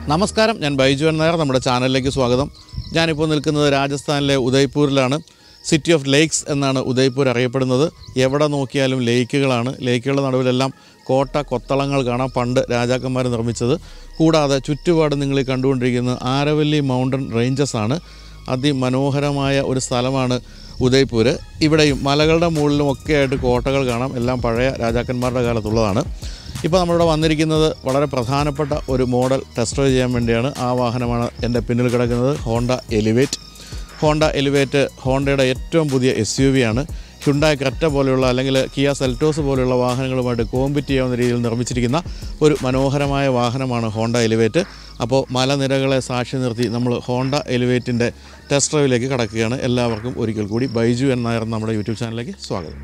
നമസ്കാരം ഞാൻ ബൈജു നായർ നമ്മുടെ ചാനലിലേക്ക് സ്വാഗതം ഞാനിപ്പോൾ നിൽക്കുന്നത് രാജസ്ഥാനിലെ ഉദയ്പൂരിലാണ് സിറ്റി ഓഫ് ലേക്സ് എന്നാണ് ഉദയ്പൂർ അറിയപ്പെടുന്നത് എവിടെ നോക്കിയാലും ലേക്കുകളാണ് ലേക്കുകളുടെ നടുവിലെല്ലാം കോട്ട കൊത്തളങ്ങൾ കാണാം പണ്ട് രാജാക്കന്മാർ നിർമ്മിച്ചത് കൂടാതെ ചുറ്റുപാട് നിങ്ങൾ ഈ കണ്ടുകൊണ്ടിരിക്കുന്നത് ആരവല്ലി മൗണ്ടൻ റേഞ്ചസ് ആണ് അതിമനോഹരമായ ഒരു സ്ഥലമാണ് ഉദയ്പൂർ ഇവിടെയും മലകളുടെ മുകളിലും ഒക്കെ ആയിട്ട് കോട്ടകൾ കാണാം എല്ലാം പഴയ രാജാക്കന്മാരുടെ കാലത്തുള്ളതാണ് ഇപ്പോൾ നമ്മളിവിടെ വന്നിരിക്കുന്നത് വളരെ പ്രധാനപ്പെട്ട ഒരു മോഡൽ ടെസ്റ്റ് ഡ്രൈവ് ചെയ്യാൻ വേണ്ടിയാണ് ആ വാഹനമാണ് എൻ്റെ പിന്നിൽ കിടക്കുന്നത് ഹോണ്ട എലിവേറ്റ് ഹോണ്ട എലിവേറ്റ് ഹോണ്ടയുടെ ഏറ്റവും പുതിയ എസ് യു വി ആണ് ഹ്യുണ്ടായ ക്രെറ്റ പോലെയുള്ള അല്ലെങ്കിൽ കിയ സെൽറ്റോസ് പോലെയുള്ള വാഹനങ്ങളുമായിട്ട് കോമ്പറ്റ് ചെയ്യാവുന്ന രീതിയിൽ നിർമ്മിച്ചിരിക്കുന്ന ഒരു മനോഹരമായ വാഹനമാണ് ഹോണ്ട എലിവേറ്റ് അപ്പോൾ മലനിരകളെ സാക്ഷി നിർത്തി നമ്മൾ ഹോണ്ട എലിവേറ്റിൻ്റെ ടെസ്റ്റ് ഡ്രൈവിലേക്ക് കടക്കുകയാണ് എല്ലാവർക്കും ഒരിക്കൽ കൂടി ബൈജു എൻ നായർ എന്ന നമ്മുടെ യൂട്യൂബ് ചാനലിലേക്ക് സ്വാഗതം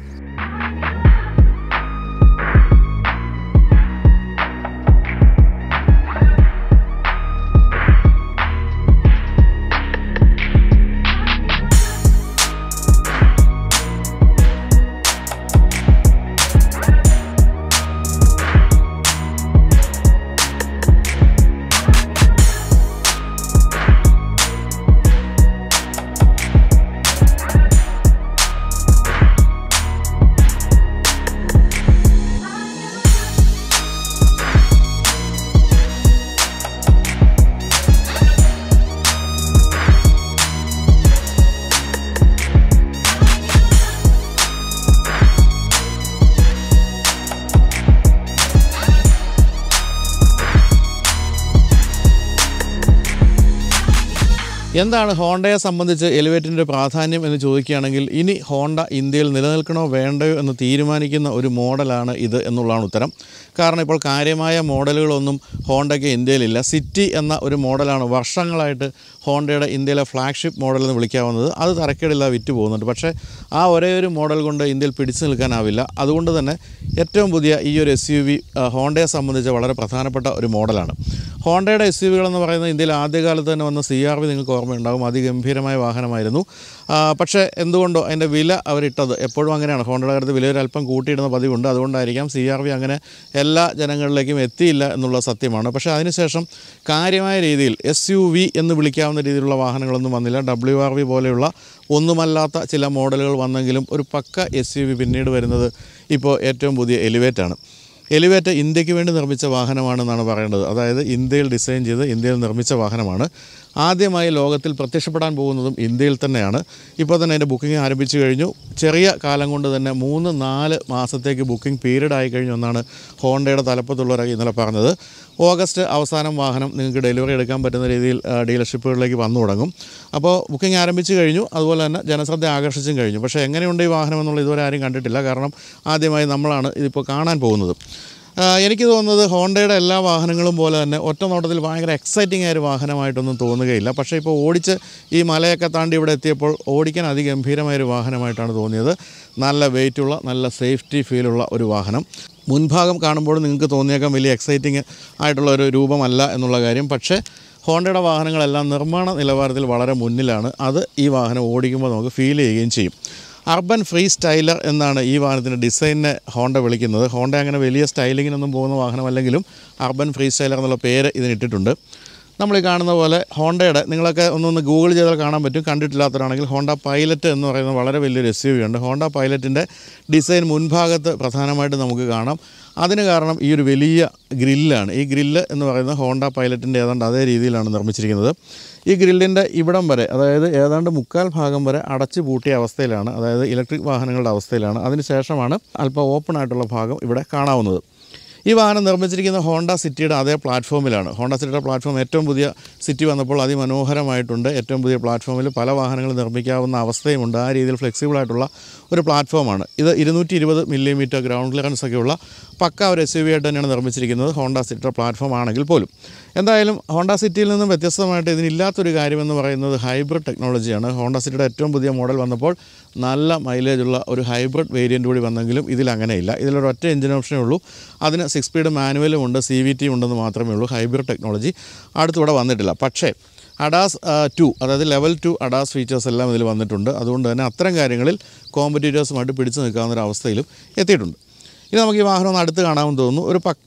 എന്താണ് ഹോണ്ടയെ സംബന്ധിച്ച് എലിവേറ്റിൻ്റെ പ്രാധാന്യം എന്ന് ചോദിക്കുകയാണെങ്കിൽ ഇനി ഹോണ്ട ഇന്ത്യയിൽ നിലനിൽക്കണോ വേണ്ടയോ എന്ന് തീരുമാനിക്കുന്ന ഒരു മോഡലാണ് ഇത് എന്നുള്ളതാണ് ഉത്തരം കാരണം ഇപ്പോൾ കാര്യമായ മോഡലുകളൊന്നും ഹോണ്ടയ്ക്ക് ഇന്ത്യയിലില്ല സിറ്റി എന്ന ഒരു മോഡലാണ് വർഷങ്ങളായിട്ട് ഹോണ്ടയുടെ ഇന്ത്യയിലെ ഫ്ലാഗ്ഷിപ്പ് മോഡൽ എന്ന് വിളിക്കാവുന്നത് അത് തരക്കേടില്ല വിറ്റ് പോകുന്നുണ്ട് പക്ഷേ ആ ഒരേ ഒരു മോഡൽ കൊണ്ട് ഇന്ത്യയിൽ പിടിച്ചു നിൽക്കാനാവില്ല അതുകൊണ്ട് തന്നെ ഏറ്റവും പുതിയ ഈ ഒരു എസ് യു വി ഹോണ്ടയെ സംബന്ധിച്ച് വളരെ പ്രധാനപ്പെട്ട ഒരു മോഡലാണ് ഹോണ്ടയുടെ എസ് യു വികളെന്ന് പറയുന്നത് ഇന്ത്യയിൽ ആദ്യകാലത്ത് തന്നെ വന്ന സി ആർ വി നിങ്ങൾക്ക് ഓർമ്മയുണ്ടാകും അതിഗംഭീരമായ വാഹനമായിരുന്നു ആ, പക്ഷേ എന്തുകൊണ്ടോ അതിൻ്റെ വില അവരിട്ടത് എപ്പോഴും അങ്ങനെയാണ് ഹോണ്ടയുടെ കാര്യത്തിൽ വില ഒരു അല്പം കൂട്ടിയിടുന്ന പതിവുണ്ട് അതുകൊണ്ടായിരിക്കാം സി ആർ വി അങ്ങനെ എല്ലാ ജനങ്ങളിലേക്കും എത്തിയില്ല എന്നുള്ള സത്യമാണ് പക്ഷേ അതിനുശേഷം കാര്യമായ രീതിയിൽ എസ് യു വി എന്ന് വിളിക്കാവുന്ന രീതിയിലുള്ള വാഹനങ്ങളൊന്നും വന്നില്ല ഡബ്ല്യു ആർ വി പോലെയുള്ള ഒന്നുമല്ലാത്ത ചില മോഡലുകൾ വന്നെങ്കിലും ഒരു പക്ക എസ് യു വി പിന്നീട് വരുന്നത് ഇപ്പോൾ ഏറ്റവും പുതിയ എലിവേറ്റാണ് എലിവേറ്റ് ഇന്ത്യക്ക് വേണ്ടി നിർമ്മിച്ച വാഹനമാണെന്നാണ് പറയേണ്ടത് അതായത് ഇന്ത്യയിൽ ഡിസൈൻ ചെയ്ത് ഇന്ത്യയിൽ നിർമ്മിച്ച വാഹനമാണ് ആദ്യമായി ലോകത്തിൽ പ്രത്യക്ഷപ്പെടാൻ പോകുന്നതും ഇന്ത്യയിൽ തന്നെയാണ് ഇപ്പോൾ തന്നെ അതിൻ്റെ ബുക്കിംഗ് ആരംഭിച്ചു കഴിഞ്ഞു ചെറിയ കാലം കൊണ്ട് തന്നെ മൂന്ന് നാല് മാസത്തേക്ക് ബുക്കിംഗ് പീരീഡ് ആയി കഴിഞ്ഞു എന്നാണ് ഹോണ്ടയുടെ തലപ്പത്തുള്ളവരൊക്കെ ഇന്നലെ പറഞ്ഞത് ഓഗസ്റ്റ് അവസാനം വാഹനം നിങ്ങൾക്ക് ഡെലിവറി എടുക്കാൻ പറ്റുന്ന രീതിയിൽ ആ, ഡീലർഷിപ്പുകളിലേക്ക് വന്നു തുടങ്ങും അപ്പോൾ ബുക്കിംഗ് ആരംഭിച്ചു കഴിഞ്ഞു അതുപോലെ തന്നെ ജനശ്രദ്ധ ആകർഷിച്ചും കഴിഞ്ഞു പക്ഷേ എങ്ങനെയുണ്ട് ഈ വാഹനം എന്നുള്ളത് ഇതുവരെ ആരും കണ്ടിട്ടില്ല കാരണം ആദ്യമായി നമ്മളാണ് ഇതിപ്പോൾ കാണാൻ പോകുന്നത് ആ, എനിക്ക് തോന്നുന്നത് ഹോണ്ടയുടെ എല്ലാ വാഹനങ്ങളും പോലെ തന്നെ ഒറ്റ നോട്ടത്തിൽ ഭയങ്കര എക്സൈറ്റിംഗ് ആയ ഒരു വാഹനമായിട്ടൊന്നും തോന്നുകയില്ല പക്ഷേ ഇപ്പോൾ ഓടിച്ച് ഈ മലയൊക്കെ താണ്ടി ഇവിടെ എത്തിയപ്പോൾ ഓടിക്കാൻ അതിഗംഭീരമായ ഒരു വാഹനമായിട്ടാണ് തോന്നിയത് നല്ല വെയിറ്റുള്ള നല്ല സേഫ്റ്റി ഫീലുള്ള ഒരു വാഹനം മുൻഭാഗം കാണുമ്പോൾ നിങ്ങൾക്ക് തോന്നിയേക്കാം വലിയ എക്സൈറ്റിംഗ് ആയിട്ടുള്ള ഒരു രൂപമല്ല എന്നുള്ള കാര്യം പക്ഷേ ഹോണ്ടയുടെ വാഹനങ്ങളെല്ലാം നിർമ്മാണ നിലവാരത്തിൽ വളരെ മുന്നിലാണ് അത് ഈ വാഹനം ഓടിക്കുമ്പോൾ നമുക്ക് ഫീൽ ചെയ്യുകയും ചെയ്യും അർബൻ ഫ്രീ സ്റ്റൈലർ എന്നാണ് ഈ വാഹനത്തിൻ്റെ ഡിസൈനിനെ ഹോണ്ട വിളിക്കുന്നത് ഹോണ്ട അങ്ങനെ വലിയ സ്റ്റൈലിങ്ങിനൊന്നും പോകുന്ന വാഹനമല്ലെങ്കിലും അർബൻ ഫ്രീ സ്റ്റൈലർ എന്നുള്ള പേര് ഇതിനിട്ടിട്ടുണ്ട് നമ്മൾ ഈ കാണുന്ന പോലെ ഹോണ്ടയുടെ നിങ്ങളൊക്കെ ഒന്നൊന്ന് ഗൂഗിൾ ചെയ്താൽ കാണാൻ പറ്റും കണ്ടിട്ടില്ലാത്തവരാണെങ്കിൽ ഹോണ്ട പൈലറ്റ് എന്ന് പറയുന്ന വളരെ വലിയൊരു എസ് യു വി ഉണ്ട് ഹോണ്ട പൈലറ്റിൻ്റെ ഡിസൈൻ മുൻഭാഗത്ത് പ്രധാനമായിട്ട് നമുക്ക് കാണാം അതിന് കാരണം ഈ ഒരു വലിയ ഗ്രില്ലാണ് ഈ ഗ്രില്ല് എന്ന് പറയുന്നത് ഹോണ്ട പൈലറ്റിൻ്റെ ഏതാണ്ട് അതേ രീതിയിലാണ് നിർമ്മിച്ചിരിക്കുന്നത് ഈ ഗ്രില്ലിൻ്റെ ഇവിടം വരെ അതായത് ഏതാണ്ട് മുക്കാൽ ഭാഗം വരെ അടച്ചു പൂട്ടിയ അവസ്ഥയിലാണ് അതായത് ഇലക്ട്രിക് വാഹനങ്ങളുടെ അവസ്ഥയിലാണ് അതിനുശേഷമാണ് അല്പം ഓപ്പൺ ആയിട്ടുള്ള ഭാഗം ഇവിടെ കാണാവുന്നത് ഈ വാഹനം നിർമ്മിച്ചിരിക്കുന്ന ഹോണ്ട സിറ്റിയുടെ അതേ പ്ലാറ്റ്ഫോമിലാണ് ഹോണ്ട സിറ്റിയുടെ പ്ലാറ്റ്ഫോം ഏറ്റവും പുതിയ സിറ്റി വന്നപ്പോൾ അതിമനോഹരമായിട്ടുണ്ട് ഏറ്റവും പുതിയ പ്ലാറ്റ്ഫോമിൽ പല വാഹനങ്ങൾ നിർമ്മിക്കാവുന്ന അവസ്ഥയുമുണ്ട് ആ രീതിയിൽ ഫ്ലെക്സിബിൾ ആയിട്ടുള്ള ഒരു പ്ലാറ്റ്ഫോമാണ് ഇത് ഇരുന്നൂറ്റി ഇരുപത് മില്ലിമീറ്റർ ഗ്രൗണ്ട് ക്ലിയറൻസ് ഒക്കെയുള്ള പക്ക ഒരു എസ് യു വി ആയിട്ട് തന്നെയാണ് നിർമ്മിച്ചിരിക്കുന്നത് ഹോണ്ട സിറ്റിയുടെ പ്ലാറ്റ്ഫോം ആണെങ്കിൽ പോലും എന്തായാലും ഹോണ്ട സിറ്റിയിൽ നിന്നും വ്യത്യസ്തമായിട്ട് ഇതിനില്ലാത്തൊരു കാര്യമെന്ന് പറയുന്നത് ഹൈബ്രിഡ് ടെക്നോളജിയാണ് ഹോണ്ട സിറ്റിയുടെ ഏറ്റവും പുതിയ മോഡൽ വന്നപ്പോൾ നല്ല മൈലേജുള്ള ഒരു ഹൈബ്രിഡ് വേരിയൻ്റ് കൂടി വന്നെങ്കിലും ഇതിൽ അങ്ങനെയില്ല ഇതിലൊരു ഒറ്റ എഞ്ചിൻ ഓപ്ഷനേ ഉള്ളൂ അതിന് സിക്സ് സ്പീഡ് മാനുവലും ഉണ്ട് സി വി ടി ഉണ്ടെന്ന് മാത്രമേ ഉള്ളൂ ഹൈബ്രിഡ് ടെക്നോളജി അടുത്തിവിടെ വന്നിട്ടില്ല പക്ഷേ അഡാസ് ടു അതായത് ലെവൽ ടു അഡാസ് ഫീച്ചേഴ്സ് എല്ലാം ഇതിൽ വന്നിട്ടുണ്ട് അതുകൊണ്ട് തന്നെ അത്തരം കാര്യങ്ങളിൽ കോമ്പറ്റീറ്റേഴ്സുമായിട്ട് പിടിച്ചു നിൽക്കാവുന്ന ഒരു അവസ്ഥയിലും എത്തിയിട്ടുണ്ട് ഇനി നമുക്ക് ഈ വാഹനം ഒന്ന് അടുത്ത് കാണാമെന്ന് തോന്നുന്നു ഒരു പക്ക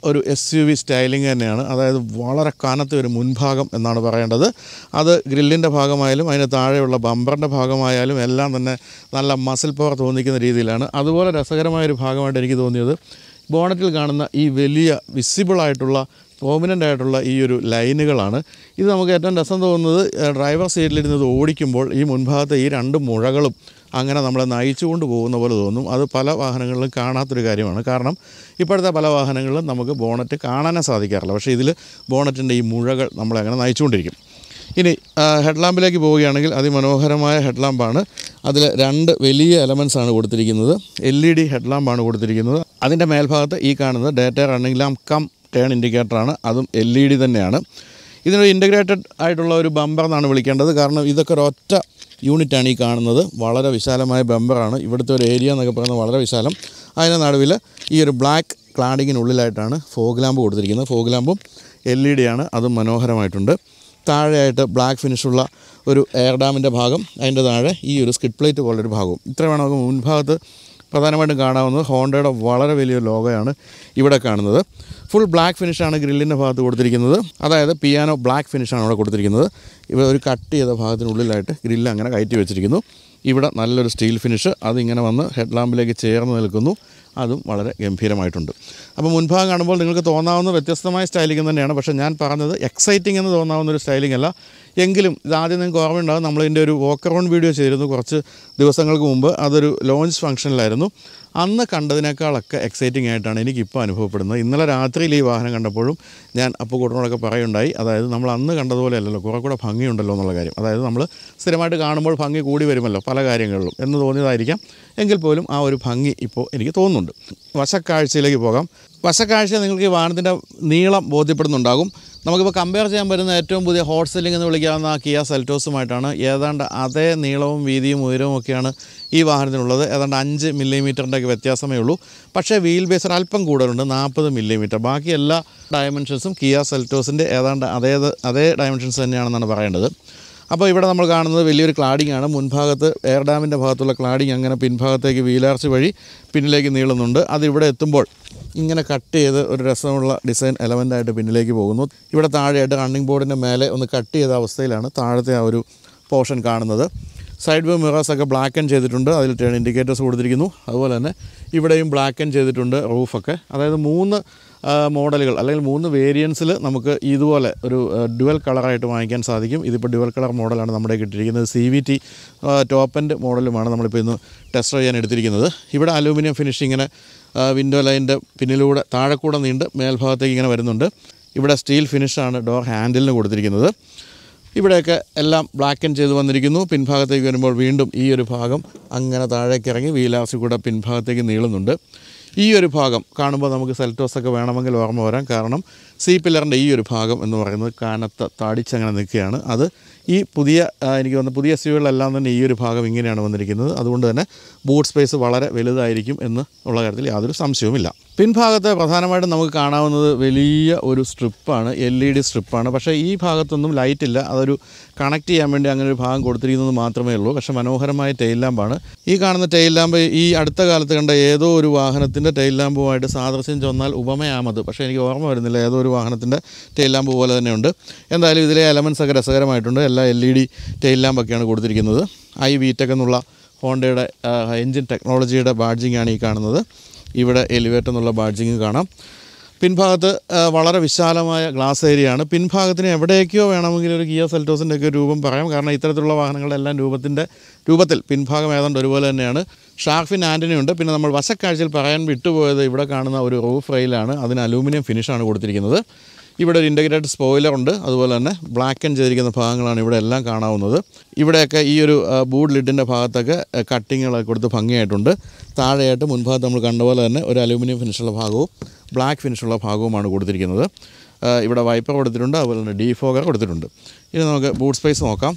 ഒരു എസ് യു വി സ്റ്റൈലിംഗ് തന്നെയാണ് അതായത് വളരെ കനത്ത ഒരു മുൻഭാഗം എന്നാണ് പറയേണ്ടത് അത് ഗ്രില്ലിൻ്റെ ഭാഗമായാലും അതിന് താഴെയുള്ള ബമ്പറിൻ്റെ ഭാഗമായാലും എല്ലാം തന്നെ നല്ല മസിൽ പവർ തോന്നിക്കുന്ന രീതിയിലാണ് അതുപോലെ രസകരമായ ഒരു ഭാഗമായിട്ട് എനിക്ക് തോന്നിയത് ബോണറ്റിൽ കാണുന്ന ഈ വലിയ വിസിബിളായിട്ടുള്ള പ്രോമിനൻ്റ് ആയിട്ടുള്ള ഈ ഒരു ലൈനുകളാണ് ഇത് നമുക്ക് ഏറ്റവും രസം തോന്നുന്നത് ഏഹ്, ഡ്രൈവർ സീറ്റിലിരുന്നത് ഓടിക്കുമ്പോൾ ഈ മുൻഭാഗത്തെ ഈ രണ്ട് മുഴകളും അങ്ങനെ നമ്മളെ നയിച്ചുകൊണ്ട് പോകുന്ന പോലെ തോന്നും അത് പല വാഹനങ്ങളിലും കാണാത്തൊരു കാര്യമാണ് കാരണം ഇപ്പോഴത്തെ പല വാഹനങ്ങളിലും നമുക്ക് ബോണറ്റ് കാണാനേ സാധിക്കാറില്ല പക്ഷേ ഇതിൽ ബോണറ്റിൻ്റെ ഈ മുഴകൾ നമ്മളെ അങ്ങനെ നയിച്ചുകൊണ്ടിരിക്കും ഇനി ഹെഡ് ലാമ്പിലേക്ക് പോവുകയാണെങ്കിൽ അതിമനോഹരമായ ഹെഡ് ലാമ്പാണ് അതിൽ രണ്ട് വലിയ എലമെൻസ് ആണ് കൊടുത്തിരിക്കുന്നത് എൽ ഇ ഡി ഹെഡ് ലാമ്പാണ് കൊടുത്തിരിക്കുന്നത് അതിൻ്റെ മേൽഭാഗത്ത് ഈ കാണുന്നത് daytime running lamp cum turn ഇൻഡിക്കേറ്ററാണ് അതും എൽ ഇ ഡി തന്നെയാണ് ഇതിനൊരു ഇൻ്റഗ്രേറ്റഡ് ആയിട്ടുള്ള ഒരു ബമ്പർ എന്നാണ് വിളിക്കേണ്ടത് കാരണം ഇതൊക്കെ ഒരൊറ്റ യൂണിറ്റാണ് ഈ കാണുന്നത് വളരെ വിശാലമായ ബമ്പറാണ് ഇവിടുത്തെ ഒരു ഏരിയ എന്നൊക്കെ പറയുന്നത് വളരെ വിശാലം അതിന് നടുവിൽ ഈ ഒരു ബ്ലാക്ക് ക്ലാഡിങ്ങിനുള്ളിലായിട്ടാണ് ഫോഗ് ലാമ്പ് കൊടുത്തിരിക്കുന്നത് ഫോഗ് ലാമ്പും എൽ ഇ ഡി ആണ് അതും മനോഹരമായിട്ടുണ്ട് താഴെയായിട്ട് ബ്ലാക്ക് ഫിനിഷുള്ള ഒരു എയർ ഡാമിൻ്റെ ഭാഗം അതിൻ്റെ താഴെ ഈ ഒരു സ്കിഡ് പ്ലേറ്റ് പോലൊരു ഭാഗവും ഇത്രയാണ് നമുക്ക് മുൻഭാഗത്ത് പ്രധാനമായിട്ടും കാണാവുന്നത് ഹോണ്ടയുടെ വളരെ വലിയൊരു ലോഗോയാണ് ഇവിടെ കാണുന്നത് ഫുൾ ബ്ലാക്ക് ഫിനിഷാണ് ഗ്രില്ലിൻ്റെ ഭാഗത്ത് കൊടുത്തിരിക്കുന്നത് അതായത് പിയാനോ ബ്ലാക്ക് ഫിനിഷാണ് അവിടെ കൊടുത്തിരിക്കുന്നത് ഇവിടെ ഒരു കട്ട് ചെയ്ത ഭാഗത്തിനുള്ളിലായിട്ട് ഗ്രില്ല് അങ്ങനെ കയറ്റി വെച്ചിരിക്കുന്നു ഇവിടെ നല്ലൊരു സ്റ്റീൽ ഫിനിഷ് അതിങ്ങനെ വന്ന് ഹെഡ് ലാമ്പിലേക്ക് ചേർന്ന് നിൽക്കുന്നു അതും വളരെ ഗംഭീരമായിട്ടുണ്ട് അപ്പോൾ മുൻഭാഗം കാണുമ്പോൾ നിങ്ങൾക്ക് തോന്നാവുന്ന വ്യത്യസ്തമായ സ്റ്റൈലിംഗ് തന്നെയാണ് പക്ഷേ ഞാൻ പറഞ്ഞത് എക്സൈറ്റിംഗ് എന്ന് തോന്നാവുന്ന ഒരു സ്റ്റൈലിംഗ് അല്ല എങ്കിലും ഇതാദ്യം നിങ്ങൾക്ക് ഓർമ്മയുണ്ടാകും നമ്മളിതിൻ്റെ ഒരു വോക്ക് അറൗണ്ട് വീഡിയോ ചെയ്തിരുന്നു കുറച്ച് ദിവസങ്ങൾക്ക് മുമ്പ് അതൊരു ലോഞ്ച് ഫംഗ്ഷനിലായിരുന്നു അന്ന് കണ്ടതിനേക്കാളൊക്കെ എക്സൈറ്റിംഗ് ആയിട്ടാണ് എനിക്കിപ്പോൾ അനുഭവപ്പെടുന്നത് ഇന്നലെ രാത്രിയിൽ ഈ വാഹനം കണ്ടപ്പോഴും ഞാൻ അപ്പോൾ കൂട്ടനോടൊക്കെ പറയുണ്ടായി അതായത് നമ്മൾ അന്ന് കണ്ടതുപോലെ അല്ലല്ലോ കുറേ കൂടെ ഭംഗിയുണ്ടല്ലോ എന്നുള്ള കാര്യം അതായത് നമ്മൾ സ്ഥിരമായിട്ട് കാണുമ്പോൾ ഭംഗി കൂടി വരുമല്ലോ പല കാര്യങ്ങളിലും എന്ന് തോന്നിയതായിരിക്കാം എങ്കിൽ പോലും ആ ഒരു ഭംഗി ഇപ്പോൾ എനിക്ക് തോന്നുന്നുണ്ട് വശക്കാഴ്ചയിലേക്ക് പോകാം വശക്കാഴ്ച നിങ്ങൾക്ക് ഈ വാഹനത്തിൻ്റെ നീളം ബോധ്യപ്പെടുന്നുണ്ടാകും നമുക്കിപ്പോൾ കമ്പയർ ചെയ്യാൻ പറ്റുന്ന ഏറ്റവും പുതിയ ഹോട്ട് സെല്ലിംഗ് എന്ന് വിളിക്കാവുന്ന ആ കിയ സെൽറ്റോസുമായിട്ടാണ് ഏതാണ്ട് അതേ നീളവും വീതിയും ഉയരവും ഒക്കെയാണ് ഈ വാഹനത്തിനുള്ളത് ഏതാണ്ട് അഞ്ച് മില്ലിമീറ്ററിൻ്റെ ഒക്കെ വ്യത്യാസമേ ഉള്ളൂ പക്ഷേ വീൽ ബേസ് ഒരു അല്പം കൂടുതലുണ്ട് നാൽപ്പത് മില്ലിമീറ്റർ ബാക്കി എല്ലാ ഡയമെൻഷൻസും കിയ സെൽറ്റോസിൻ്റെ ഏതാണ്ട് അതേ അതേ ഡയമെൻഷൻസ് തന്നെയാണെന്നാണ് പറയേണ്ടത് അപ്പോൾ ഇവിടെ നമ്മൾ കാണുന്നത് വലിയൊരു ക്ലാഡിംഗ് ആണ് മുൻഭാഗത്ത് എയർ ഡാമിൻ്റെ ഭാഗത്തുള്ള ക്ലാഡിംഗ് അങ്ങനെ പിൻഭാഗത്തേക്ക് വീലാർച്ച് വഴി പിന്നിലേക്ക് നീളുന്നുണ്ട് അതിവിടെ എത്തുമ്പോൾ ഇങ്ങനെ കട്ട് ചെയ്ത് ഒരു രസമുള്ള ഡിസൈൻ എലമെൻ്റായിട്ട് പിന്നിലേക്ക് പോകുന്നു ഇവിടെ താഴെയായിട്ട് റണ്ണിംഗ് ബോർഡിൻ്റെ മേലെ ഒന്ന് കട്ട് ചെയ്ത അവസ്ഥയിലാണ് താഴത്തെ ആ ഒരു പോർഷൻ കാണുന്നത് സൈഡ് വ്യൂ മിറേഴ്സ് ഒക്കെ ബ്ലാക്ക് ആൻഡ് ചെയ്തിട്ടുണ്ട് അതിൽ ടേൺ ഇൻഡിക്കേറ്റേഴ്സ് കൊടുത്തിരിക്കുന്നു അതുപോലെ തന്നെ ഇവിടെയും ബ്ലാക്ക് ആൻഡ് ചെയ്തിട്ടുണ്ട് റൂഫൊക്കെ അതായത് മൂന്ന് ആ, മോഡലുകൾ അല്ലെങ്കിൽ മൂന്ന് വേരിയൻസിൽ നമുക്ക് ഇതുപോലെ ഒരു ഡുവൽ കളറായിട്ട് വാങ്ങിക്കാൻ സാധിക്കും ഇതിപ്പോൾ ഡുവൽ കളർ മോഡലാണ് നമ്മുടെ കിട്ടിയിരിക്കുന്നത് C V T top end മോഡലുമാണ് നമ്മളിപ്പോൾ ഇന്ന് ടെസ്റ്റ് ചെയ്യാൻ എടുത്തിരിക്കുന്നത് ഇവിടെ അലൂമിനിയം ഫിനിഷ് ഇങ്ങനെ വിൻഡോ ലൈനിൻ്റെ പിന്നിലൂടെ താഴെ കൂടെ നീണ്ട് മേൽഭാഗത്തേക്ക് ഇങ്ങനെ വരുന്നുണ്ട് ഇവിടെ സ്റ്റീൽ ഫിനിഷാണ് ഡോർ ഹാൻഡിലിന് കൊടുത്തിരിക്കുന്നത് ഇവിടെയൊക്കെ എല്ലാം ബ്ലാക്ക് ആൻഡ് ചെയ്ത് വന്നിരിക്കുന്നു പിൻഭാഗത്തേക്ക് വരുമ്പോൾ വീണ്ടും ഈ ഒരു ഭാഗം അങ്ങനെ താഴേക്ക് ഇറങ്ങി വീലാസി കൂടെ പിൻഭാഗത്തേക്ക് നീളുന്നുണ്ട് ഈ ഒരു ഭാഗം കാണുമ്പോൾ നമുക്ക് സെൽറ്റോസ് ഒക്കെ വേണമെങ്കിൽ ഓർമ്മ വരാം കാരണം സി പില്ലറിൻ്റെ ഈ ഒരു ഭാഗം എന്ന് പറയുന്നത് കാനത്ത് താടിച്ചങ്ങനെ നിൽക്കുകയാണ് അത് ഈ പുതിയ ആ, എനിക്ക് തോന്നുന്നു പുതിയ എസ് യുകളിലെല്ലാം തന്നെ ഈ ഒരു ഭാഗം ഇങ്ങനെയാണ് വന്നിരിക്കുന്നത് അതുകൊണ്ട് തന്നെ ബൂട്ട് സ്പേസ് വളരെ വലുതായിരിക്കും എന്ന് ഉള്ള കാര്യത്തിൽ യാതൊരു സംശയവുമില്ല പിൻഭാഗത്ത് പ്രധാനമായിട്ടും നമുക്ക് കാണാവുന്നത് വലിയ ഒരു സ്ട്രിപ്പാണ് എൽ ഇ ഡി സ്ട്രിപ്പാണ് പക്ഷേ ഈ ഭാഗത്തൊന്നും ലൈറ്റ് ഇല്ല അതൊരു കണക്ട് ചെയ്യാൻ വേണ്ടി അങ്ങനെ ഒരു ഭാഗം കൊടുത്തിരിക്കുന്നത് മാത്രമേ ഉള്ളൂ പക്ഷേ മനോഹരമായ ടെയിൽ ലാമ്പാണ് ഈ കാണുന്ന ടെയിൽ ലാമ്പ് ഈ അടുത്ത കാലത്ത് കണ്ട ഏതോ ഒരു വാഹനത്തിൻ്റെ ടെയിൽ ലാമ്പുമായിട്ട് സാദൃശ്യം ചെന്നാൽ ഉപമയാമത് പക്ഷേ എനിക്ക് ഓർമ്മ വരുന്നില്ല ഏതോ ഒരു വാഹനത്തിൻ്റെ ടെയിൽ ലാമ്പ് പോലെ തന്നെയുണ്ട് എന്തായാലും ഇതിലെ എലമെൻസ് ഒക്കെ രസകരമായിട്ടുണ്ട് എല്ലാ എൽ ഇ ഡി ടെയിൽ ലാമ്പൊക്കെയാണ് കൊടുത്തിരിക്കുന്നത് ഐ വീറ്റെക് എന്നുള്ള ഹോണ്ടയുടെ എൻജിൻ ടെക്നോളജിയുടെ ബാഡ്ജിങ് ആണ് ഈ കാണുന്നത് ഇവിടെ എലിവേറ്റർ എന്നുള്ള ബാഡ്ജിങ് കാണാം പിൻഭാഗത്ത് ആ, വളരെ വിശാലമായ ഗ്ലാസ് ഏരിയയാണ് പിൻഭാഗത്തിന് എവിടേക്കോ വേണമെങ്കിൽ ഒരു ഗിയ സെൽറ്റോസിൻ്റെ ഒക്കെ രൂപം പറയാം കാരണം ഇത്തരത്തിലുള്ള വാഹനങ്ങളുടെ എല്ലാം രൂപത്തിൻ്റെ രൂപത്തിൽ പിൻഭാഗം ഏതാണ്ട് ഒരുപോലെ തന്നെയാണ് ഷാർഫിൻ ആൻ്റണി ഉണ്ട് പിന്നെ നമ്മൾ വശക്കാഴ്ചയിൽ പറയാൻ വിട്ടുപോയത് ഇവിടെ കാണുന്ന ഒരു റൂഫ് റെയിലാണ് അതിന് അലൂമിനിയം ഫിനിഷാണ് കൊടുത്തിരിക്കുന്നത് ഇവിടെ ഒരു ഇൻ്റഗ്രേറ്റഡ് സ്പോയിലർ ഉണ്ട് അതുപോലെ തന്നെ ബ്ലാക്ക് ആൻഡ് ചെയ്തിരിക്കുന്ന ഭാഗങ്ങളാണ് ഇവിടെ എല്ലാം കാണാവുന്നത് ഇവിടെയൊക്കെ ഈ ഒരു ബൂഡ് ലിഡിൻ്റെ ഭാഗത്തൊക്കെ കട്ടിങ്ങുകളൊക്കെ കൊടുത്ത് ഭംഗിയായിട്ടുണ്ട് താഴെയായിട്ട് മുൻഭാഗത്ത് നമ്മൾ കണ്ട പോലെ തന്നെ ഒരു അലൂമിനിയം ഫിനിഷുള്ള ഭാഗവും ബ്ലാക്ക് ഫിനിഷുള്ള ഭാഗവുമാണ് കൊടുത്തിരിക്കുന്നത് ആ, ഇവിടെ വൈപ്പർ കൊടുത്തിട്ടുണ്ട് അതുപോലെ തന്നെ ഡീഫോഗർ കൊടുത്തിട്ടുണ്ട് ഇനി നമുക്ക് ബൂട്ട് സ്പേസ് നോക്കാം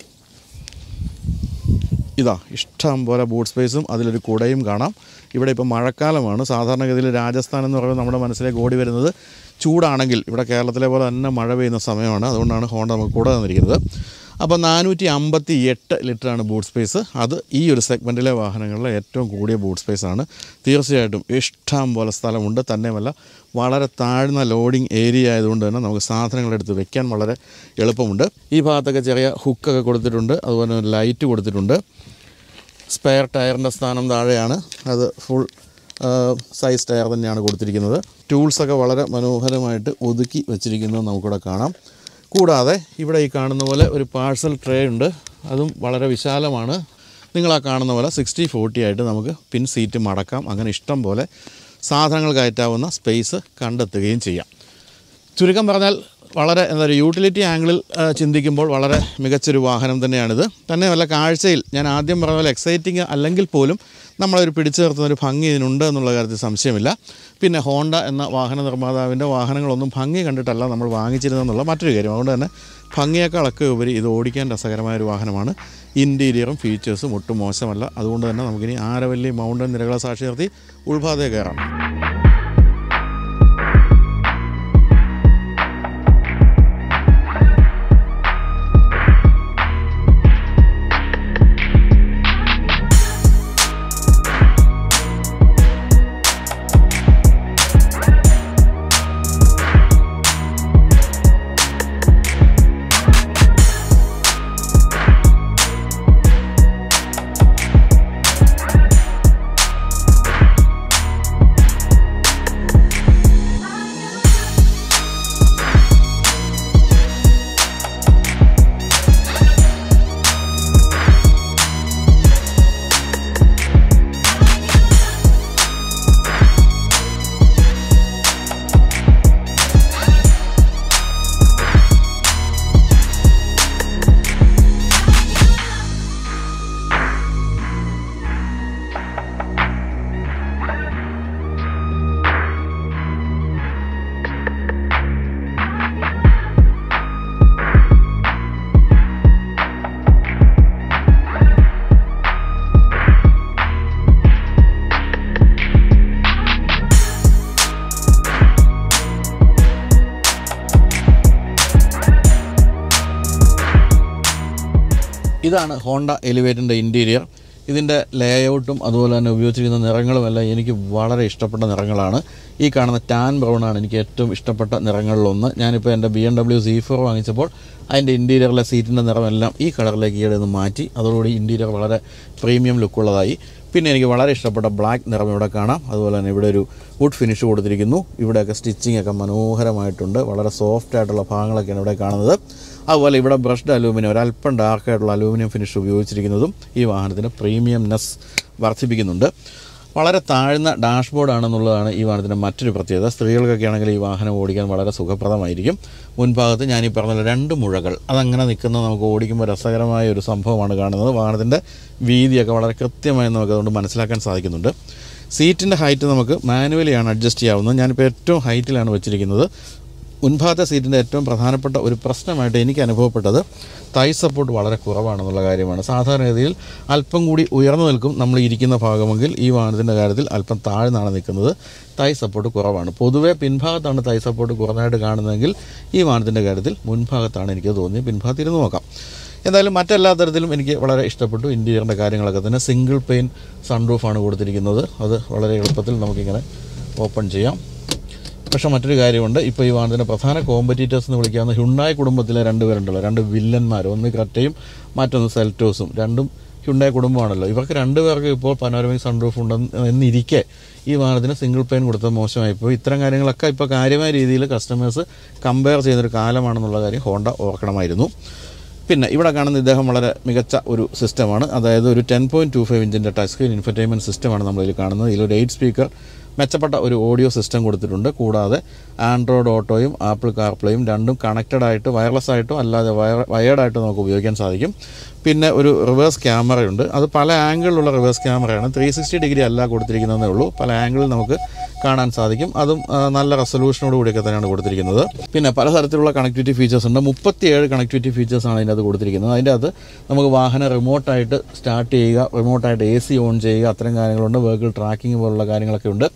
ഇതാ ഇഷ്ടം പോലെ ബൂട്ട് സ്പേസും അതിലൊരു കുടയും കാണാം ഇവിടെ ഇപ്പോൾ മഴക്കാലമാണ് സാധാരണഗതിയിൽ രാജസ്ഥാൻ എന്ന് പറയുമ്പോൾ നമ്മുടെ മനസ്സിലേക്ക് ഓടി വരുന്നത് ചൂടാണെങ്കിൽ ഇവിടെ കേരളത്തിലെ പോലെ തന്നെ മഴ പെയ്യുന്ന സമയമാണ് അതുകൊണ്ടാണ് ഹോണ്ട നമുക്ക് കുട തന്നിരിക്കുന്നത് അപ്പോൾ നാനൂറ്റി അമ്പത്തി എട്ട് ലിറ്ററാണ് ബൂട്ട് സ്പേസ് അത് ഈ ഒരു സെഗ്മെൻറ്റിലെ വാഹനങ്ങളിലെ ഏറ്റവും കൂടിയ ബൂട്ട് സ്പേസ് ആണ് തീർച്ചയായിട്ടും ഇഷ്ടം പോലെ സ്ഥലമുണ്ട് തന്നെയുമല്ല വളരെ താഴ്ന്ന ലോഡിംഗ് ഏരിയ ആയതുകൊണ്ട് തന്നെ നമുക്ക് സാധനങ്ങൾ എടുത്ത് വെക്കാൻ വളരെ എളുപ്പമുണ്ട് ഈ ഭാഗത്തൊക്കെ ചെറിയ ഹുക്കൊക്കെ കൊടുത്തിട്ടുണ്ട് അതുപോലെ തന്നെ ലൈറ്റ് കൊടുത്തിട്ടുണ്ട് സ്പെയർ ടയറിൻ്റെ സ്ഥാനം താഴെയാണ് അത് ഫുൾ സൈസ് ടയർ തന്നെയാണ് കൊടുത്തിരിക്കുന്നത് ടൂൾസൊക്കെ വളരെ മനോഹരമായിട്ട് ഒതുക്കി വെച്ചിരിക്കുന്നത് നമുക്കിവിടെ കാണാം കൂടാതെ ഇവിടെ ഈ കാണുന്ന പോലെ ഒരു പാഴ്സൽ ട്രേ ഉണ്ട് അതും വളരെ വിശാലമാണ് നിങ്ങൾ ആ കാണുന്ന പോലെ സിക്സ്റ്റി ഫോർട്ടി ആയിട്ട് നമുക്ക് പിൻ സീറ്റ് മടക്കാം അങ്ങനെ ഇഷ്ടം പോലെ സാധനങ്ങൾ കയറ്റാവുന്ന സ്പേസ് കണ്ടെത്തുകയും ചെയ്യാം ചുരുക്കം പറഞ്ഞാൽ വളരെ എന്താ പറയുക യൂട്ടിലിറ്റി ആംഗിളിൽ ആ, ചിന്തിക്കുമ്പോൾ വളരെ മികച്ചൊരു വാഹനം തന്നെയാണിത് തന്നെയല്ല കാഴ്ചയിൽ ഞാൻ ആദ്യം പറഞ്ഞ പോലെ എക്സൈറ്റിംഗ് അല്ലെങ്കിൽ പോലും നമ്മളൊരു പിടിച്ചു നിർത്തുന്ന ഒരു ഭംഗി ഇതിനുണ്ട് എന്നുള്ള കാര്യത്തിൽ സംശയമില്ല പിന്നെ ഹോണ്ട എന്ന വാഹന നിർമ്മാതാവിൻ്റെ വാഹനങ്ങളൊന്നും ഭംഗി കണ്ടിട്ടല്ല നമ്മൾ വാങ്ങിച്ചിരുന്നതെന്നുള്ള മറ്റൊരു കാര്യം അതുകൊണ്ട് തന്നെ ഭംഗിയേക്കാളൊക്കെ ഉപരി ഇത് ഓടിക്കാൻ രസകരമായ ഒരു വാഹനമാണ് ഇൻറ്റീരിയറും ഫീച്ചേഴ്സും ഒട്ടും മോശമല്ല അതുകൊണ്ട് തന്നെ നമുക്കിനി ആരവല്ലി മൗണ്ടൻ നിരകളെ സാക്ഷി നിർത്തി ഉൾഭാഗത്തേക്ക് കയറാം ഇതാണ് ഹോണ്ട എലിവേറ്റിൻ്റെ ഇൻറ്റീരിയർ ഇതിൻ്റെ ലേഔട്ടും അതുപോലെ തന്നെ ഉപയോഗിച്ചിരിക്കുന്ന നിറങ്ങളുമെല്ലാം എനിക്ക് വളരെ ഇഷ്ടപ്പെട്ട നിറങ്ങളാണ് ഈ കാണുന്ന ടാൻ ബ്രൗൺ ആണ് എനിക്ക് ഏറ്റവും ഇഷ്ടപ്പെട്ട നിറങ്ങളിലൊന്ന് ഞാനിപ്പോൾ എൻ്റെ B M W C four വാങ്ങിച്ചപ്പോൾ അതിൻ്റെ ഇൻറ്റീരിയറിലെ സീറ്റിൻ്റെ നിറമെല്ലാം ഈ കളറിലേക്ക് ഈയിടെ ഒന്ന് മാറ്റി അതോടുകൂടി ഇൻറ്റീരിയർ വളരെ പ്രീമിയം ലുക്കുള്ളതായി പിന്നെ എനിക്ക് വളരെ ഇഷ്ടപ്പെട്ട ബ്ലാക്ക് നിറം ഇവിടെ കാണാം അതുപോലെ തന്നെ ഇവിടെ ഒരു വുഡ് ഫിനിഷ് കൊടുത്തിരിക്കുന്നു ഇവിടെയൊക്കെ സ്റ്റിച്ചിങ് ഒക്കെ മനോഹരമായിട്ടുണ്ട് വളരെ സോഫ്റ്റ് ആയിട്ടുള്ള ഭാഗങ്ങളൊക്കെയാണ് ഇവിടെ കാണുന്നത് അതുപോലെ ഇവിടെ ബ്രഷ്ഡ് അലൂമിനിയം ഒരല്പം ഡാർക്കായിട്ടുള്ള അലൂമിനിയം ഫിനിഷ് ഉപയോഗിച്ചിരിക്കുന്നതും ഈ വാഹനത്തിന് പ്രീമിയംനെസ് വർദ്ധിപ്പിക്കുന്നുണ്ട് വളരെ താഴ്ന്ന ഡാഷ്ബോർഡ് ആണെന്നുള്ളതാണ് ഈ വാഹനത്തിൻ്റെ മറ്റൊരു പ്രത്യേകത സ്ത്രീകൾക്കൊക്കെ ആണെങ്കിൽ ഈ വാഹനം ഓടിക്കാൻ വളരെ സുഖപ്രദമായിരിക്കും മുൻഭാഗത്ത് ഞാൻ ഈ പറഞ്ഞ പോലെ രണ്ട് മുഴകൾ അതങ്ങനെ നിൽക്കുന്ന നമുക്ക് ഓടിക്കുമ്പോൾ രസകരമായ ഒരു സംഭവമാണ് കാണുന്നത് വാഹനത്തിൻ്റെ വീതിയൊക്കെ വളരെ കൃത്യമായി നമുക്ക് അതുകൊണ്ട് മനസ്സിലാക്കാൻ സാധിക്കുന്നുണ്ട് സീറ്റിൻ്റെ ഹൈറ്റ് നമുക്ക് മാനുവലിയാണ് അഡ്ജസ്റ്റ് ചെയ്യാവുന്നത് ഞാനിപ്പോൾ ഏറ്റവും ഹൈറ്റിലാണ് വെച്ചിരിക്കുന്നത് മുൻഭാഗത്തെ സീറ്റിൻ്റെ ഏറ്റവും പ്രധാനപ്പെട്ട ഒരു പ്രശ്നമായിട്ട് എനിക്ക് അനുഭവപ്പെട്ടത് തൈ സപ്പോർട്ട് വളരെ കുറവാണെന്നുള്ള കാര്യമാണ് സാധാരണഗതിയിൽ അല്പം കൂടി ഉയർന്നു നിൽക്കും നമ്മൾ ഇരിക്കുന്ന ഭാഗമെങ്കിൽ ഈ വാഹനത്തിൻ്റെ കാര്യത്തിൽ അല്പം താഴ്ന്നാണ് നിൽക്കുന്നത് തൈ സപ്പോർട്ട് കുറവാണ് പൊതുവേ പിൻഭാഗത്താണ് തൈ സപ്പോർട്ട് കുറഞ്ഞായിട്ട് കാണുന്നതെങ്കിൽ ഈ വാഹനത്തിൻ്റെ കാര്യത്തിൽ മുൻഭാഗത്താണ് എനിക്ക് തോന്നിയത് പിൻഭാഗത്ത് ഇരുന്ന് നോക്കാം എന്തായാലും മറ്റെല്ലാ തരത്തിലും എനിക്ക് വളരെ ഇഷ്ടപ്പെട്ടു ഇൻറ്റീരിയറിൻ്റെ കാര്യങ്ങളൊക്കെ തന്നെ സിംഗിൾ പെയിൻ സൺറൂഫാണ് കൊടുത്തിരിക്കുന്നത് അത് വളരെ എളുപ്പത്തിൽ നമുക്കിങ്ങനെ ഓപ്പൺ ചെയ്യാം പക്ഷേ മറ്റൊരു കാര്യമുണ്ട് ഇപ്പോൾ ഈ വാഹനത്തിൻ്റെ പ്രധാന കോമ്പറ്റീറ്റേഴ്സ് എന്ന് വിളിക്കാവുന്ന ഹ്യുണ്ടായി കുടുംബത്തിലെ രണ്ട് പേരുണ്ടല്ലോ രണ്ട് വില്ലന്മാർ ഒന്ന് ക്രറ്റയും മറ്റൊന്ന് സെൽറ്റോസും രണ്ടും ഹ്യുണ്ടായി കുടുംബമാണല്ലോ ഇവർക്ക് രണ്ടുപേർക്ക് ഇപ്പോൾ പനോരമിക് സൺറൂഫ് ഉണ്ടെന്ന് എന്നിരിക്കെ ഈ വാഹനത്തിന് സിംഗിൾ പെയിൻ കൊടുത്തത് മോശമായിപ്പോൾ ഇത്തരം കാര്യങ്ങളൊക്കെ ഇപ്പോൾ കാര്യമായ രീതിയിൽ കസ്റ്റമേഴ്സ് കമ്പയർ ചെയ്യുന്നൊരു കാലമാണെന്നുള്ള കാര്യം ഹോണ്ട ഓർക്കണമായിരുന്നു പിന്നെ ഇവിടെ കാണുന്ന ഇദ്ദേഹം വളരെ മികച്ച ഒരു സിസ്റ്റമാണ് അതായത് ഒരു ടെൻ പോയിൻറ്റ് ടു ഫൈവ് ഇഞ്ചിൻ്റെ ടച്ച് സ്ക്രീൻ ഇൻഫർടൈൻമെൻറ്റ് സിസ്റ്റമാണ് നമ്മളിതിൽ കാണുന്നത് ഇതിലൊരു എയ്റ്റ് സ്പീക്കർ മെച്ചപ്പെട്ട ഒരു ഓഡിയോ സിസ്റ്റം കൊടുത്തിട്ടുണ്ട് കൂടാതെ ആൻഡ്രോയിഡ് ഓട്ടോയും ആപ്പിൾ കാർപ്ലേയും രണ്ടും കണക്റ്റഡ് ആയിട്ട് വയർലെസ് ആയിട്ടോ അല്ലാതെ വയർ വയേർഡായിട്ടോ നമുക്ക് ഉപയോഗിക്കാൻ സാധിക്കും പിന്നെ ഒരു റിവേഴ്സ് ക്യാമറയുണ്ട് അത് പല ആംഗിളിലുള്ള റിവേഴ്സ് ക്യാമറയാണ് ത്രീ സിക്സ്റ്റി ഡിഗ്രി അല്ല കൊടുത്തിരിക്കുന്നതേ ഉള്ളൂ പല ആംഗിളിൽ നമുക്ക് കാണാൻ സാധിക്കും അതും ആ, നല്ല റെസൊല്യൂഷനോട് കൂടിയൊക്കെ തന്നെയാണ് കൊടുത്തിരിക്കുന്നത് പിന്നെ പലതരത്തിലുള്ള കണക്ടിവിറ്റി ഫീച്ചേഴ്സ് ഉണ്ട് മുപ്പത്തിയേഴ് കണക്ടിവിറ്റി ഫീച്ചേഴ്സാണ് അതിൻ്റെ അത് കൊടുത്തിരിക്കുന്നത് അതിൻ്റെ അകത്ത് നമുക്ക് വാഹനം റിമോട്ടായിട്ട് സ്റ്റാർട്ട് ചെയ്യുക റിമോട്ടായിട്ട് എ സി ഓൺ ചെയ്യുക അത്തരം കാര്യങ്ങളുണ്ട് വെഹിക്കിൾ ട്രാക്കിംഗ് പോലുള്ള കാര്യങ്ങളൊക്കെ ഉണ്ട്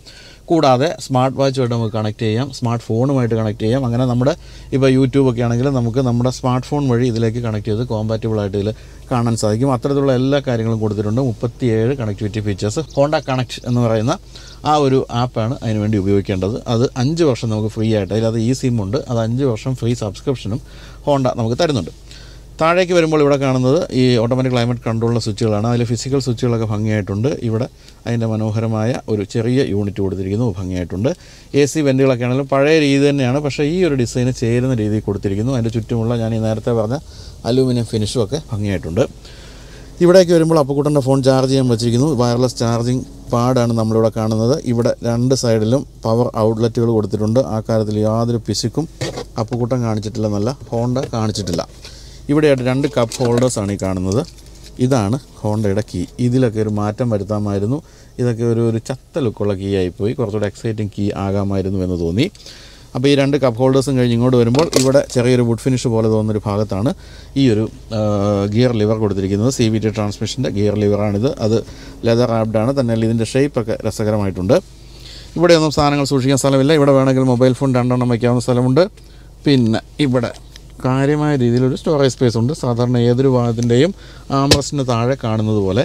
കൂടാതെ സ്മാർട്ട് വാച്ചുമായിട്ട് നമുക്ക് കണക്ട് ചെയ്യാം സ്മാർട്ട് ഫോണുമായിട്ട് കണക്ട് ചെയ്യാം അങ്ങനെ നമ്മുടെ ഇപ്പോൾ യൂട്യൂബൊക്കെ ആണെങ്കിൽ നമുക്ക് നമ്മുടെ സ്മാർട്ട് ഫോൺ വഴി ഇതിലേക്ക് കണക്ട് ചെയ്ത് കോമ്പാറ്റബിൾ ആയിട്ട് ഇതിൽ കാണാൻ സാധിക്കും അത്തരത്തിലുള്ള എല്ലാ കാര്യങ്ങളും കൊടുത്തിട്ടുണ്ട് മുപ്പത്തിയേഴ് കണക്ടിവിറ്റി ഫീച്ചേഴ്സ് ഹോണ്ട കണക്ട് എന്ന് പറയുന്ന ആ ഒരു ആപ്പാണ് അതിന് വേണ്ടി ഉപയോഗിക്കേണ്ടത് അത് അഞ്ച് വർഷം നമുക്ക് ഫ്രീ ആയിട്ട് അതിലത് ഈ സിം ഉണ്ട് അത് അഞ്ച് വർഷം ഫ്രീ സബ്സ്ക്രിപ്ഷനും ഹോണ്ട നമുക്ക് തരുന്നുണ്ട് താഴേക്ക് വരുമ്പോൾ ഇവിടെ കാണുന്നത് ഈ ഓട്ടോമാറ്റിക് ക്ലൈമറ്റ് കൺട്രോളിൻ്റെ സ്വിച്ചുകളാണ് അതിൽ ഫിസിക്കൽ സ്വിച്ചുകളൊക്കെ ഭംഗിയായിട്ടുണ്ട് ഇവിടെ അതിൻ്റെ മനോഹരമായ ഒരു ചെറിയ യൂണിറ്റ് കൊടുത്തിരിക്കുന്നു ഭംഗിയായിട്ടുണ്ട് എ സി വെൻറ്റുകളൊക്കെ ആണെങ്കിലും പഴയ രീതി തന്നെയാണ് പക്ഷേ ഈ ഒരു ഡിസൈന് ചേരുന്ന രീതിയിൽ കൊടുത്തിരിക്കുന്നു അതിൻ്റെ ചുറ്റുമുള്ള ഞാൻ ഈ നേരത്തെ പറഞ്ഞ അലൂമിനിയം ഫിനിഷും ഒക്കെ ഭംഗിയായിട്ടുണ്ട് ഇവിടേക്ക് വരുമ്പോൾ അപ്പുക്കുട്ടൻ്റെ ഫോൺ ചാർജ് ചെയ്യാൻ വെച്ചിരിക്കുന്നു വയർലെസ് ചാർജിങ് പാഡാണ് നമ്മളിവിടെ കാണുന്നത് ഇവിടെ രണ്ട് സൈഡിലും പവർ ഔട്ട്ലെറ്റുകൾ കൊടുത്തിട്ടുണ്ട് ആ കാര്യത്തിൽ യാതൊരു പിശുക്കും അപ്പുക്കുട്ടൻ കാണിച്ചിട്ടില്ലെന്നല്ല ഹോണ്ട കാണിച്ചിട്ടില്ല ഇവിടെയായിട്ട് രണ്ട് കപ്പ് ഹോൾഡേഴ്സാണ് ഈ കാണുന്നത് ഇതാണ് ഹോണ്ടയുടെ കീ ഇതിലൊക്കെ ഒരു മാറ്റം വരുത്താമായിരുന്നു ഇതൊക്കെ ഒരു ഒരു ചത്ത ലുക്കുള്ള കീ ആയിപ്പോയി കുറച്ചുകൂടെ എക്സൈറ്റിംഗ് കീ ആകാമായിരുന്നു എന്ന് തോന്നി അപ്പോൾ ഈ രണ്ട് കപ്പ് ഹോൾഡേഴ്സും കഴിഞ്ഞ് ഇങ്ങോട്ട് വരുമ്പോൾ ഇവിടെ ചെറിയൊരു വുഡ് ഫിനിഷ് പോലെ തോന്നുന്നൊരു ഭാഗത്താണ് ഈ ഒരു ഗിയർ ലിവർ കൊടുത്തിരിക്കുന്നത് സി വി ടി ട്രാൻസ്മിഷൻ്റെ ഗിയർ ലിവറാണിത് അത് ലെതർ ആപ്ഡാണ് തന്നെ ഇതിൻ്റെ ഷേപ്പൊക്കെ രസകരമായിട്ടുണ്ട് ഇവിടെയൊന്നും സാധനങ്ങൾ സൂക്ഷിക്കാൻ സ്ഥലമില്ല ഇവിടെ വേണമെങ്കിൽ മൊബൈൽ ഫോൺ രണ്ടെണ്ണം വയ്ക്കാവുന്ന സ്ഥലമുണ്ട് പിന്നെ ഇവിടെ കാര്യമായ രീതിയിലൊരു സ്റ്റോറേജ് സ്പേസ് ഉണ്ട് സാധാരണ ഏതൊരു ഭാഗത്തിൻ്റെയും ആംറസ്റ്റിന് താഴെ കാണുന്നത് പോലെ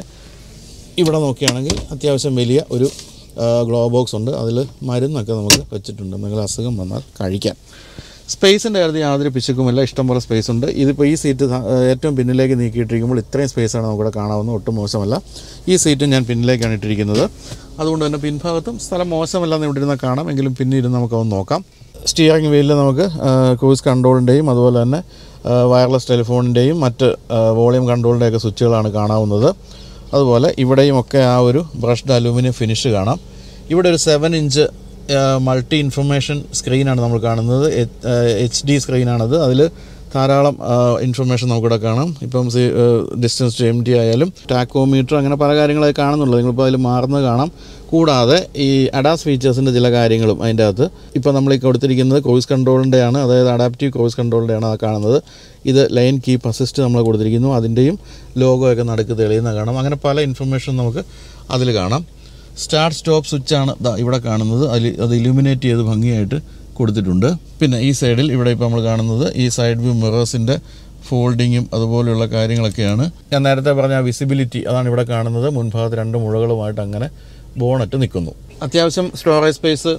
ഇവിടെ നോക്കുകയാണെങ്കിൽ അത്യാവശ്യം വലിയ ഒരു ഗ്ലോ ബോക്സ് ഉണ്ട് അതിൽ മരുന്നൊക്കെ നമുക്ക് വെച്ചിട്ടുണ്ട് എന്തെങ്കിലും അസുഖം വന്നാൽ കഴിക്കാൻ സ്പേസിൻ്റെ കാര്യത്തിൽ യാതൊരു പിശുക്കുമില്ല ഇഷ്ടംപോലെ സ്പേസ് ഉണ്ട് ഇതിപ്പോൾ ഈ സീറ്റ് സ- ഏറ്റവും പിന്നിലേക്ക് നീക്കിയിട്ടിരിക്കുമ്പോൾ ഇത്രയും സ്പേസാണ് നമുക്കിവിടെ കാണാവുന്നത് ഒട്ടും മോശമല്ല ഈ സീറ്റ് ഞാൻ പിന്നിലേക്കാണ് ഇട്ടിരിക്കുന്നത് അതുകൊണ്ട് തന്നെ പിൻഭാഗത്തും സ്ഥലം മോശമല്ലെന്ന് ഇവിടെ ഇരുന്നാൽ കാണാം എങ്കിലും പിന്നിരുന്ന് നമുക്കതൊന്ന് നോക്കാം സ്റ്റിയറിംഗ് വീലിൽ നമുക്ക് ക്രൂസ് കൺട്രോളിൻ്റെയും അതുപോലെ തന്നെ വയർലെസ് ടെലിഫോണിൻ്റെയും മറ്റ് വോളിയം കൺട്രോളിൻ്റെയൊക്കെ സ്വിച്ചുകളാണ് കാണാവുന്നത് അതുപോലെ ഇവിടെയും ഒക്കെ ആ ഒരു ബ്രഷ്ഡ് അലൂമിനിയം ഫിനിഷ് കാണാം ഇവിടെ ഒരു സെവൻ ഇഞ്ച് മൾട്ടി ഇൻഫർമേഷൻ സ്ക്രീനാണ് നമ്മൾ കാണുന്നത് എച്ച് ഡി സ്ക്രീനാണത് അതിൽ ധാരാളം ഇൻഫർമേഷൻ നമുക്കിവിടെ കാണാം ഇപ്പം ഡിസ്റ്റൻസ് ടു എം ടി ആയാലും ടാക്കോമീറ്റർ അങ്ങനെ പല കാര്യങ്ങളൊക്കെ കാണുന്നുള്ളൂ നിങ്ങളിപ്പോൾ അതിൽ മാറുന്നത് കാണാം കൂടാതെ ഈ അഡാസ് ഫീച്ചേഴ്സിൻ്റെ ചില കാര്യങ്ങളും അതിൻ്റെ അകത്ത് ഇപ്പോൾ നമ്മൾ ഈ കൊടുത്തിരിക്കുന്നത് ക്രൂസ് കൺട്രോളിൻ്റെയാണ് അതായത് അഡാപ്റ്റീവ് ക്രൂസ് കൺട്രോളിൻ്റെയാണ് ആ കാണുന്നത് ഇത് ലൈൻ കീപ്പ് അസിസ്റ്റ് നമ്മൾ കൊടുത്തിരിക്കുന്നു അതിൻ്റെയും ലോഗോ ഒക്കെ നടുക്ക് തെളിയുന്ന കാണാം അങ്ങനെ പല ഇൻഫർമേഷൻ നമുക്ക് അതിൽ കാണാം സ്റ്റാർട്ട് സ്റ്റോപ്പ് സ്വിച്ചാണ് ദാ ഇവിടെ കാണുന്നത് അതിൽ അത് ഇലുമിനേറ്റ് ചെയ്ത് ഭംഗിയായിട്ട് കൊടുത്തിട്ടുണ്ട് പിന്നെ ഈ സൈഡിൽ ഇവിടെ ഇപ്പോൾ നമ്മൾ കാണുന്നത് ഈ സൈഡ് വ്യൂ മിറേഴ്സിൻ്റെ ഫോൾഡിങ്ങും അതുപോലെയുള്ള കാര്യങ്ങളൊക്കെയാണ് ഞാൻ നേരത്തെ പറഞ്ഞ ആ വിസിബിലിറ്റി അതാണ് ഇവിടെ കാണുന്നത് മുൻഭാഗത്ത് രണ്ട് മുഴകളുമായിട്ട് അങ്ങനെ ബോണറ്റ് നിൽക്കുന്നു അത്യാവശ്യം സ്റ്റോറേജ് സ്പേസ്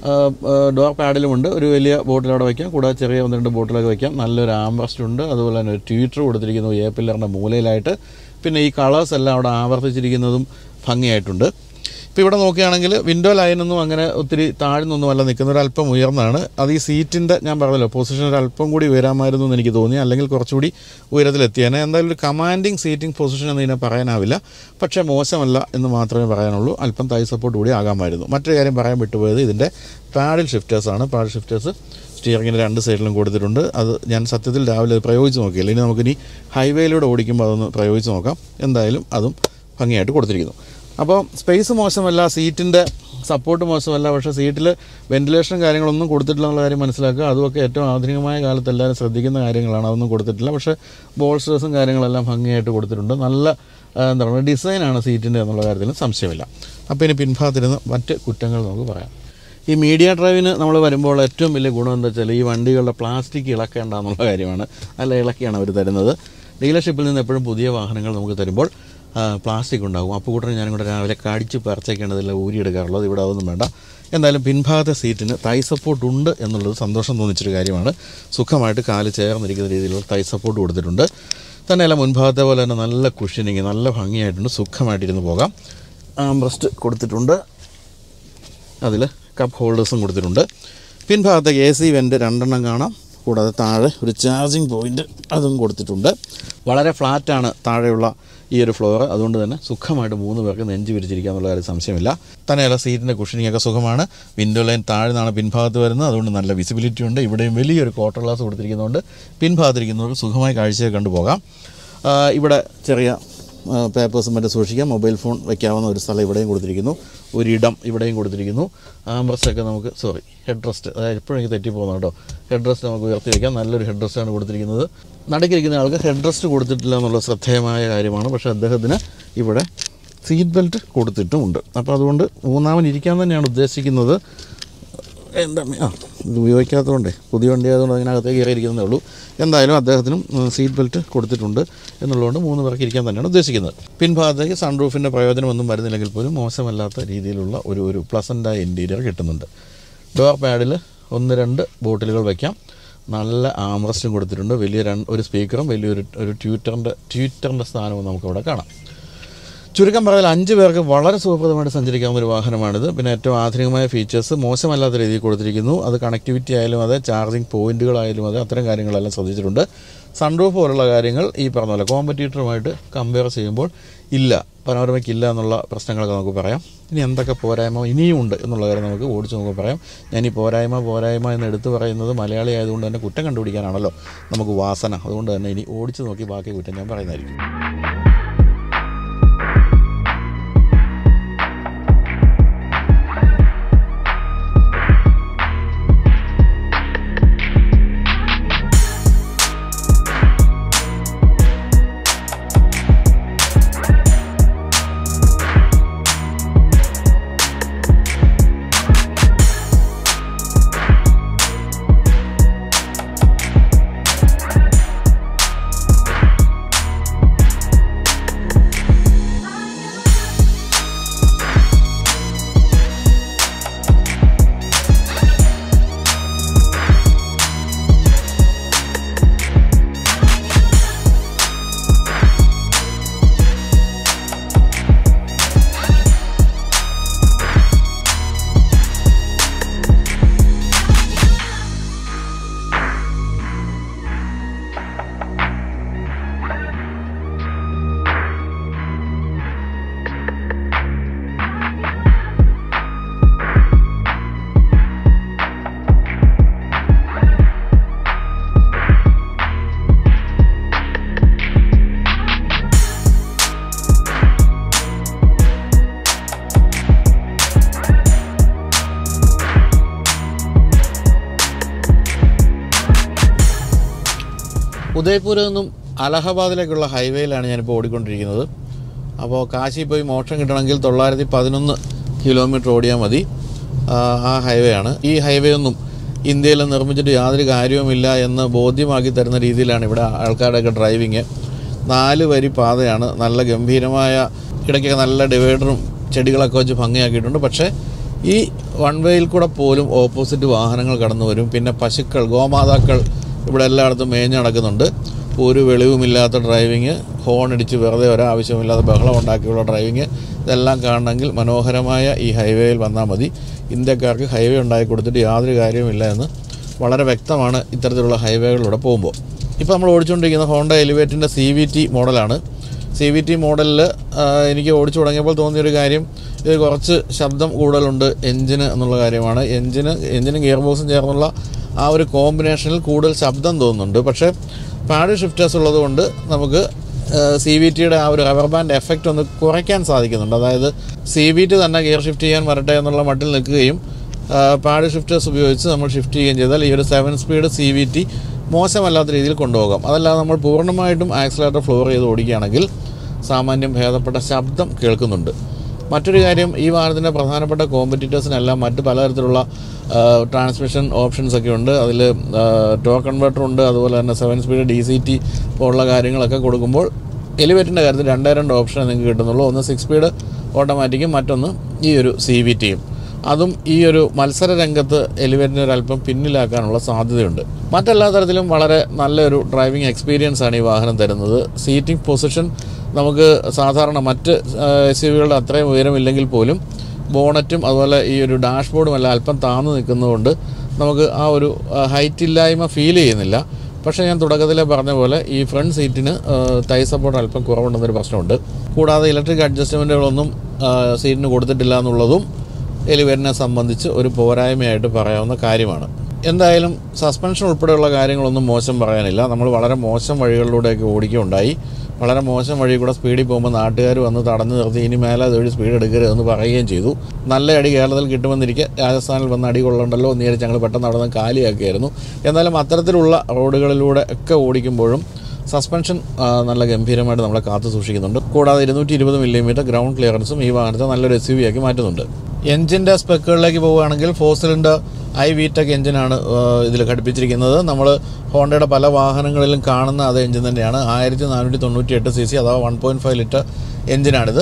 ഡോർ പാഡിലുമുണ്ട് ഒരു വലിയ ബോട്ടിൽ അവിടെ വയ്ക്കാം കൂടാതെ ചെറിയ ഒന്ന് രണ്ട് ബോട്ടിലൊക്കെ വയ്ക്കാം നല്ലൊരു ആംബ്രസ്റ്റ് ഉണ്ട് അതുപോലെ തന്നെ ഒരു ട്വീറ്റർ കൊടുത്തിരിക്കുന്നു എ പില്ലറിൻ്റെ മൂലയിലായിട്ട് പിന്നെ ഈ കളേഴ്സ് എല്ലാം അവിടെ ആവർത്തിച്ചിരിക്കുന്നതും ഭംഗിയായിട്ടുണ്ട് ഇപ്പോൾ ഇവിടെ നോക്കുകയാണെങ്കിൽ വിൻഡോ ലൈനൊന്നും അങ്ങനെ ഒത്തിരി താഴ്ന്നൊന്നുമല്ല നിൽക്കുന്ന ഒരു അല്പം ഉയർന്നാണ് അത് ഈ സീറ്റിൻ്റെ ഞാൻ പറഞ്ഞല്ലോ പൊസിഷൻ ഒരു അല്പം കൂടി ഉയരാമായിരുന്നു എന്ന് എനിക്ക് തോന്നി അല്ലെങ്കിൽ കുറച്ചുകൂടി ഉയരത്തിലെത്തിയേനെ എന്തായാലും ഒരു കമാൻഡിങ് സീറ്റിംഗ് പൊസിഷൻ എന്ന് ഇതിനെ പറയാനാവില്ല പക്ഷേ മോശമല്ല എന്ന് മാത്രമേ പറയാനുള്ളൂ അല്പം തൈ സപ്പോർട്ട് കൂടി ആകാമായിരുന്നു മറ്റൊരു കാര്യം പറയാൻ വിട്ടുപോയത് ഇതിൻ്റെ പാഡിൽ ഷിഫ്റ്റേഴ്സാണ് പാഡിൽ ഷിഫ്റ്റേഴ്സ് സ്റ്റിയറിങ്ങിൻ്റെ രണ്ട് സൈഡിലും കൊടുത്തിട്ടുണ്ട് അത് ഞാൻ സത്യത്തിൽ രാവിലെ അത് പ്രയോഗിച്ച് നോക്കിയില്ല ഇനി നമുക്കിനി ഹൈവേയിലൂടെ ഓടിക്കുമ്പോൾ അതൊന്ന് പ്രയോഗിച്ച് നോക്കാം എന്തായാലും അതും ഭംഗിയായിട്ട് കൊടുത്തിരിക്കുന്നു അപ്പോൾ സ്പേസ് മോശമല്ല സീറ്റിൻ്റെ സപ്പോർട്ട് മോശമല്ല പക്ഷേ സീറ്റിൽ വെന്റിലേഷനും കാര്യങ്ങളൊന്നും കൊടുത്തിട്ടില്ല എന്നുള്ള കാര്യം മനസ്സിലാക്കുക അതുമൊക്കെ ഏറ്റവും ആധുനികമായ കാലത്ത് എല്ലാവരും ശ്രദ്ധിക്കുന്ന കാര്യങ്ങളാണ് അതൊന്നും കൊടുത്തിട്ടില്ല പക്ഷേ ബോൾസ്റ്റേഴ്സും കാര്യങ്ങളെല്ലാം ഭംഗിയായിട്ട് കൊടുത്തിട്ടുണ്ട് നല്ല ആ, എന്താ പറയുക ഡിസൈനാണ് സീറ്റിൻ്റെ എന്നുള്ള കാര്യത്തിൽ സംശയമില്ല അപ്പോൾ ഇനി പിൻഭാഗത്തിരുന്ന് മറ്റ് കുറ്റങ്ങൾ നമുക്ക് പറയാം ഈ മീഡിയ ഡ്രൈവിന് നമ്മൾ വരുമ്പോൾ ഏറ്റവും വലിയ ഗുണം എന്താ വെച്ചാൽ ഈ വണ്ടികളുടെ പ്ലാസ്റ്റിക് ഇളക്കേണ്ട എന്നുള്ള കാര്യമാണ് നല്ല ഇളക്കിയാണ് അവർ തരുന്നത് ഡീലർഷിപ്പിൽ നിന്ന് എപ്പോഴും പുതിയ വാഹനങ്ങൾ നമുക്ക് തരുമ്പോൾ ആ, പ്ലാസ്റ്റിക് ഉണ്ടാകും അപ്പോൾ കൂട്ടർ ഞാനും കൂടെ രാവിലെ കടിച്ച് പറിച്ചേക്കേണ്ടതില്ല ഊരിയെടുക്കാറുള്ളത് ഇവിടെ അതൊന്നും വേണ്ട എന്തായാലും പിൻഭാഗത്തെ സീറ്റിന് തൈ സപ്പോർട്ട് ഉണ്ട് എന്നുള്ളത് സന്തോഷം തോന്നിച്ചൊരു കാര്യമാണ് സുഖമായിട്ട് കാല് ചേർന്നിരിക്കുന്ന രീതിയിലുള്ള തൈ സപ്പോർട്ട് കൊടുത്തിട്ടുണ്ട് തന്നെയല്ല മുൻഭാഗത്തെ പോലെ തന്നെ നല്ല കുഷ്യനിങ് നല്ല ഭംഗിയായിട്ടുണ്ട് സുഖമായിട്ടിരുന്ന് പോകാം ആംബ്രസ്റ്റ് കൊടുത്തിട്ടുണ്ട് അതിൽ കപ്പ് ഹോൾഡേഴ്സും കൊടുത്തിട്ടുണ്ട് പിൻഭാഗത്തേക്ക് എ സി വെൻ്റ് രണ്ടെണ്ണം കാണാം കൂടാതെ താഴെ ഒരു ചാർജിങ് പോയിൻ്റ് അതും കൊടുത്തിട്ടുണ്ട് വളരെ ഫ്ലാറ്റാണ് താഴെയുള്ള ഈ ഒരു ഫ്ലോർ അതുകൊണ്ട് തന്നെ സുഖമായിട്ട് മൂന്ന് പേർക്ക് നെഞ്ച് വിരിച്ചിരിക്കുക എന്നുള്ള കാര്യം സംശയമില്ല തന്നെയല്ല സീറ്റിൻ്റെ കുഷനിങ് ഒക്കെ സുഖമാണ് വിൻഡോ ലൈൻ താഴെ നിന്നാണ് പിൻഭാഗത്ത് വരുന്നത് അതുകൊണ്ട് നല്ല വിസിബിലിറ്റി ഉണ്ട് ഇവിടെയും വലിയൊരു ക്വാർട്ടർ ഗ്ലാസ് കൊടുത്തിരിക്കുന്നതുകൊണ്ട് പിൻഭാഗത്തിരിക്കുന്നവർക്ക് സുഖമായി കാഴ്ചയൊക്കെ കണ്ടുപോകാം ആ, ഇവിടെ ചെറിയ പേപ്പേഴ്സും മറ്റും സൂക്ഷിക്കാം മൊബൈൽ ഫോൺ വയ്ക്കാവുന്ന ഒരു സ്ഥലം ഇവിടെയും കൊടുത്തിരിക്കുന്നു ഒരിടം ഇവിടെയും കൊടുത്തിരിക്കുന്നു ആംബ്രസ്റ്റൊക്കെ നമുക്ക് സോറി ഹെഡ് റെസ്റ്റ് അതായത് എപ്പോഴും എനിക്ക് തെറ്റിപ്പോകുന്നു കേട്ടോ ഹെഡ് റെസ്റ്റ് നമുക്ക് ഉയർത്തി വയ്ക്കാം നല്ലൊരു ഹെഡ് റെസ്റ്റാണ് കൊടുത്തിരിക്കുന്നത് നടുക്കിരിക്കുന്ന ആൾക്ക് ഹെഡ് റെസ്റ്റ് കൊടുത്തിട്ടില്ല എന്നുള്ള ശ്രദ്ധേയമായ കാര്യമാണ് പക്ഷേ അദ്ദേഹത്തിന് ഇവിടെ സീറ്റ് ബെൽറ്റ് കൊടുത്തിട്ടുമുണ്ട് അപ്പോൾ അതുകൊണ്ട് മൂന്നാമൻ ഇരിക്കാൻ തന്നെയാണ് ഉദ്ദേശിക്കുന്നത് എൻ്റെ അമ്മ ആ ഇത് ഉപയോഗിക്കാത്തതുകൊണ്ടേ പുതിയ വണ്ടി ആയതുകൊണ്ട് അതിനകത്തേക്ക് കയറിയിരിക്കുന്നതേ ഉള്ളൂ എന്തായാലും അദ്ദേഹത്തിനും ഉം, സീറ്റ് ബെൽറ്റ് കൊടുത്തിട്ടുണ്ട് എന്നുള്ളതുകൊണ്ട് മൂന്ന് പേർക്ക് ഇരിക്കാൻ തന്നെയാണ് ഉദ്ദേശിക്കുന്നത് പിൻഭാഗത്തേക്ക് സൺറൂഫിൻ്റെ പ്രയോജനമൊന്നും വരുന്നില്ലെങ്കിൽ പോലും മോശമല്ലാത്ത രീതിയിലുള്ള ഒരു ഒരു പ്ലസൻ്റായ ഇൻറ്റീരിയർ കിട്ടുന്നുണ്ട് ഡോർ പാഡിൽ ഒന്ന് രണ്ട് ബോട്ടിലുകൾ വയ്ക്കാം നല്ല ആംറസ്റ്റും കൊടുത്തിട്ടുണ്ട് വലിയ രണ്ട് ഒരു സ്പീക്കറും വലിയൊരു ഒരു ട്യൂറ്ററിൻ്റെ ട്യൂറ്ററിൻ്റെ സ്ഥാനവും നമുക്കവിടെ കാണാം ചുരുക്കം പറഞ്ഞാൽ അഞ്ച് പേർക്ക് വളരെ സുഖപ്രദമായിട്ട് സഞ്ചരിക്കാവുന്ന ഒരു വാഹനമാണിത് പിന്നെ ഏറ്റവും ആധുനികമായ ഫീച്ചേഴ്സ് മോശമല്ലാത്ത രീതിയിൽ കൊടുത്തിരിക്കുന്നു അത് കണക്ടിവിറ്റി ആയാലും അതെ ചാർജിങ് പോയിന്റുകളായാലും അതെ അത്തരം കാര്യങ്ങളെല്ലാം ശ്രദ്ധിച്ചിട്ടുണ്ട് സൺറൂഫ് പോലുള്ള കാര്യങ്ങൾ ഈ പറഞ്ഞ പോലെ കോമ്പറ്റീറ്ററുമായിട്ട് കമ്പയർ ചെയ്യുമ്പോൾ ഇല്ല പനോരമയ്ക്ക് ഇല്ല എന്നുള്ള പ്രശ്നങ്ങളൊക്കെ നമുക്ക് പറയാം ഇനി എന്തൊക്കെ പോരായ്മ ഇനിയും ഉണ്ട് എന്നുള്ള കാര്യം നമുക്ക് ഓടിച്ച് നമുക്ക് പറയാം ഞാൻ ഈ പോരായ്മ പോരായ്മ എന്ന് എടുത്തു പറയുന്നത് മലയാളി ആയതുകൊണ്ട് തന്നെ കുറ്റം കണ്ടുപിടിക്കാനാണല്ലോ നമുക്ക് വാസന അതുകൊണ്ട് തന്നെ ഇനി ഓടിച്ച് നോക്കി ബാക്കി കുറ്റം ഞാൻ പറയുന്നതായിരിക്കും ഉദയ്പൂരിൽ നിന്നും അലഹബാദിലേക്കുള്ള ഹൈവേയിലാണ് ഞാനിപ്പോൾ ഓടിക്കൊണ്ടിരിക്കുന്നത് അപ്പോൾ കാശി പോയി മോക്ഷം കിട്ടണമെങ്കിൽ തൊള്ളായിരത്തി പതിനൊന്ന് കിലോമീറ്റർ ഓടിയാൽ മതി ആ, ആ ഹൈവേ ആണ് ഈ ഹൈവേ ഒന്നും ഇന്ത്യയിൽ നിർമ്മിച്ചിട്ട് യാതൊരു കാര്യവുമില്ല എന്ന് ബോധ്യമാക്കി തരുന്ന രീതിയിലാണ് ഇവിടെ ആൾക്കാരുടെയൊക്കെ ഡ്രൈവിങ് നാല് വരി പാതയാണ് നല്ല ഗംഭീരമായ ഇടയ്ക്കൊക്കെ നല്ല ഡിവൈഡറും ചെടികളൊക്കെ വെച്ച് ഭംഗിയാക്കിയിട്ടുണ്ട് പക്ഷേ ഈ വൺ വേയിൽ കൂടെ പോലും ഓപ്പോസിറ്റ് വാഹനങ്ങൾ കടന്നു വരും പിന്നെ പശുക്കൾ ഗോമാതാക്കൾ ഇവിടെ എല്ലായിടത്തും മേഞ്ഞ് നടക്കുന്നുണ്ട് ഒരു വെളിവുമില്ലാത്ത ഡ്രൈവിങ് ഹോൺ അടിച്ച് വെറുതെ ഒരാവശ്യമില്ലാതെ ബഹളം ഉണ്ടാക്കിയുള്ള ഡ്രൈവിങ് ഇതെല്ലാം കാണണമെങ്കിൽ മനോഹരമായ ഈ ഹൈവേയിൽ വന്നാൽ മതി ഇന്ത്യക്കാർക്ക് ഹൈവേ ഉണ്ടാക്കി കൊടുത്തിട്ട് യാതൊരു കാര്യവുമില്ല എന്ന് വളരെ വ്യക്തമാണ് ഇത്തരത്തിലുള്ള ഹൈവേകളിലൂടെ പോകുമ്പോൾ ഇപ്പോൾ നമ്മൾ ഓടിച്ചുകൊണ്ടിരിക്കുന്ന ഹോണ്ട എലിവേറ്റിൻ്റെ സി വി ടി മോഡലാണ് സി വി ടി മോഡലിൽ എനിക്ക് ഓടിച്ചു തുടങ്ങിയപ്പോൾ തോന്നിയൊരു കാര്യം ഇത് കുറച്ച് ശബ്ദം കൂടുതലുണ്ട് എഞ്ചിന് എന്നുള്ള കാര്യമാണ് എഞ്ചിന് എഞ്ചിനും ഗിയർ ബോക്സും ചേർന്നുള്ള ആ ഒരു കോമ്പിനേഷനിൽ കൂടുതൽ ശബ്ദം തോന്നുന്നുണ്ട് പക്ഷേ പാഡ് ഷിഫ്റ്റേഴ്സ് ഉള്ളതുകൊണ്ട് നമുക്ക് സി വി ടിയുടെ ആ ഒരു റബ്ബർ ബാൻഡ് എഫക്റ്റ് ഒന്ന് കുറയ്ക്കാൻ സാധിക്കുന്നുണ്ട് അതായത് സി വി ടി തന്നെ ഗിയർ ഷിഫ്റ്റ് ചെയ്യാൻ വരട്ടെ എന്നുള്ള മട്ടിൽ നിൽക്കുകയും പാഡ് ഷിഫ്റ്റേഴ്സ് ഉപയോഗിച്ച് നമ്മൾ ഷിഫ്റ്റ് ചെയ്യുകയും ചെയ്താൽ ഈ ഒരു seven speed C V T മോശമല്ലാത്ത രീതിയിൽ കൊണ്ടുപോകാം അതല്ലാതെ നമ്മൾ പൂർണ്ണമായിട്ടും ആക്സിലേറ്റർ ഫ്ലോർ ചെയ്ത് ഓടിക്കുകയാണെങ്കിൽ സാമാന്യം ഭേദപ്പെട്ട ശബ്ദം കേൾക്കുന്നുണ്ട് മറ്റൊരു കാര്യം ഈ വാഹനത്തിൻ്റെ പ്രധാനപ്പെട്ട കോമ്പറ്റീറ്റേഴ്സിനെല്ലാം മറ്റ് പലതരത്തിലുള്ള ട്രാൻസ്മിഷൻ ഓപ്ഷൻസ് ഒക്കെ ഉണ്ട് അതിൽ ടോ കൺവെർട്ടർ ഉണ്ട് അതുപോലെ തന്നെ seven speed D C T പോലുള്ള കാര്യങ്ങളൊക്കെ കൊടുക്കുമ്പോൾ എലിവേറ്റിൻ്റെ കാര്യത്തിൽ രണ്ടേ രണ്ട് ഓപ്ഷൻ നിങ്ങൾക്ക് കിട്ടുന്നുള്ളൂ ഒന്ന് സിക്സ് സ്പീഡ് ഓട്ടോമാറ്റിക്കും മറ്റൊന്ന് ഈ ഒരു സി വി ടിയും അതും ഈ ഒരു മത്സര രംഗത്ത് എലിവേറ്റിനെ ഒരല്പം പിന്നിലാക്കാനുള്ള സാധ്യതയുണ്ട് മറ്റെല്ലാ തരത്തിലും വളരെ നല്ലൊരു ഡ്രൈവിംഗ് എക്സ്പീരിയൻസ് ആണ് ഈ വാഹനം തരുന്നത് സീറ്റിംഗ് പൊസിഷൻ നമുക്ക് സാധാരണ മറ്റ് എസ് യു വികളുടെ അത്രയും ഉയരമില്ലെങ്കിൽ പോലും ബോണറ്റും അതുപോലെ ഈ ഒരു ഡാഷ്ബോർഡും എല്ലാം അല്പം താന്നു നിൽക്കുന്നതുകൊണ്ട് നമുക്ക് ആ ഒരു ഹൈറ്റ് ഇല്ലായ്മ ഫീൽ ചെയ്യുന്നില്ല പക്ഷേ ഞാൻ തുടക്കത്തിലെ പറഞ്ഞ പോലെ ഈ ഫ്രണ്ട് സീറ്റിന് തൈ സപ്പോർട്ട് അല്പം കുറവുണ്ടെന്നൊരു പ്രശ്നമുണ്ട് കൂടാതെ ഇലക്ട്രിക് അഡ്ജസ്റ്റ്മെൻറ്റുകളൊന്നും സീറ്റിന് കൊടുത്തിട്ടില്ല എന്നുള്ളതും എലിവേറ്റിനെ സംബന്ധിച്ച് ഒരു പോരായ്മയായിട്ട് പറയാവുന്ന കാര്യമാണ് എന്തായാലും സസ്പെൻഷൻ ഉൾപ്പെടെയുള്ള കാര്യങ്ങളൊന്നും മോശം പറയാനില്ല നമ്മൾ വളരെ മോശം വഴികളിലൂടെയൊക്കെ ഓടിക്കുകയുണ്ടായി വളരെ മോശം വഴി കൂടെ സ്പീഡിൽ പോകുമ്പോൾ നാട്ടുകാർ വന്ന് തടഞ്ഞു നിർത്തി ഇനി മേലെ അതുവഴി സ്പീഡ് എടുക്കരുതെന്ന് പറയുകയും ചെയ്തു നല്ല അടി കേരളത്തിൽ കിട്ടുമെന്നിരിക്കെ രാജസ്ഥാനിൽ വന്ന് അടി കൊള്ളണ്ടല്ലോ എന്ന് വിചാരിച്ച് ഞങ്ങൾ പെട്ടെന്ന് അവിടെ നിന്ന് കാലിയാക്കിയായിരുന്നു എന്നാലും അത്തരത്തിലുള്ള റോഡുകളിലൂടെ ഒക്കെ ഓടിക്കുമ്പോഴും സസ്പെൻഷൻ ആ, നല്ല ഗംഭീരമായിട്ട് നമ്മളെ കാത്തു സൂക്ഷിക്കുന്നുണ്ട് കൂടാതെ ഇരുന്നൂറ്റി ഇരുപത് മില്ലിമീറ്റർ ഗ്രൗണ്ട് ക്ലിയറൻസും ഈ വാഹനത്തെ നല്ലൊരു എസ് യു വി ആക്കി മാറ്റുന്നുണ്ട് എഞ്ചിൻ്റെ സ്പെക്കുകളിലേക്ക് പോവുകയാണെങ്കിൽ four cylinder i VTEC എഞ്ചിനാണ് ഇതിൽ ഘടിപ്പിച്ചിരിക്കുന്നത് നമ്മൾ ഹോണ്ടയുടെ പല വാഹനങ്ങളിലും കാണുന്ന അതേ എഞ്ചിൻ തന്നെയാണ് ആയിരത്തി നാനൂറ്റി തൊണ്ണൂറ്റി എട്ട് സി സി അഥവാ വൺ പോയിൻറ്റ് ഫൈവ് ലിറ്റർ എഞ്ചിനാണിത്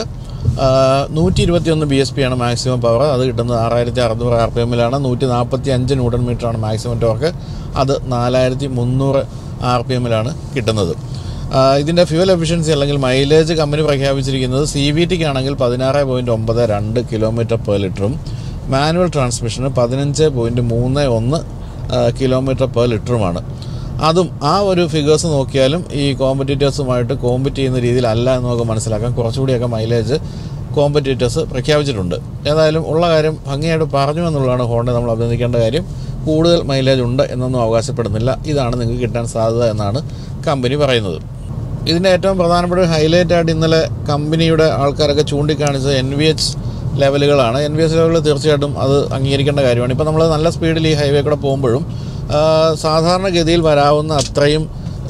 നൂറ്റി ഇരുപത്തി ഒന്ന് ബി എസ് പി ആണ് മാക്സിമം പവർ അത് കിട്ടുന്നത് ആറായിരത്തി അറുന്നൂറ് ആർ പി എമ്മിലാണ് നൂറ്റി നാൽപ്പത്തി അഞ്ച് ന്യൂട്ടൺ മീറ്ററാണ് മാക്സിമം ടോർക്ക് അത് നാലായിരത്തി മുന്നൂറ് ആർ പി എമ്മിലാണ് കിട്ടുന്നത് ആ, ഇതിൻ്റെ ഫ്യൂൽ എഫിഷ്യൻസി അല്ലെങ്കിൽ മൈലേജ് കമ്പനി പ്രഖ്യാപിച്ചിരിക്കുന്നത് സി വി ടിക്ക് ആണെങ്കിൽ പതിനാറ് പോയിൻറ്റ് ഒമ്പത് രണ്ട് കിലോമീറ്റർ പെർ ലിറ്ററും മാനുവൽ ട്രാൻസ്മിഷന് പതിനഞ്ച് പോയിൻറ്റ് മൂന്ന് ഒന്ന് കിലോമീറ്റർ പെർ ലിറ്ററുമാണ് അതും ആ ഒരു ഫിഗേഴ്സ് നോക്കിയാലും ഈ കോമ്പറ്റീറ്റേഴ്സുമായിട്ട് കോമ്പറ്റ് ചെയ്യുന്ന രീതിയിലല്ല എന്ന് നമുക്ക് മനസ്സിലാക്കാം കുറച്ചുകൂടിയൊക്കെ മൈലേജ് കോമ്പറ്റീറ്റേഴ്സ് പ്രഖ്യാപിച്ചിട്ടുണ്ട് ഏതായാലും ഉള്ള കാര്യം ഭംഗിയായിട്ട് പറഞ്ഞു എന്നുള്ളതാണ് ഹോണ്ട നമ്മൾ അഭിനന്ദിക്കേണ്ട കാര്യം കൂടുതൽ മൈലേജ് ഉണ്ട് എന്നൊന്നും അവകാശപ്പെടുന്നില്ല ഇതാണ് നിങ്ങൾക്ക് കിട്ടാൻ സാധ്യത എന്നാണ് കമ്പനി പറയുന്നത് ഇതിൻ്റെ ഏറ്റവും പ്രധാനപ്പെട്ട ഒരു ഹൈലൈറ്റ് ആയിട്ട് ഇന്നലെ കമ്പനിയുടെ ആൾക്കാരൊക്കെ ചൂണ്ടിക്കാണിച്ചത് എൻ വി എച്ച് ലെവലുകളാണ് എൻ വി എച്ച് ലെവലുകൾ തീർച്ചയായിട്ടും അത് അംഗീകരിക്കേണ്ട കാര്യമാണ് ഇപ്പോൾ നമ്മൾ നല്ല സ്പീഡിൽ ഈ ഹൈവേ കൂടെ പോകുമ്പോഴും ആ, സാധാരണഗതിയിൽ വരാവുന്ന അത്രയും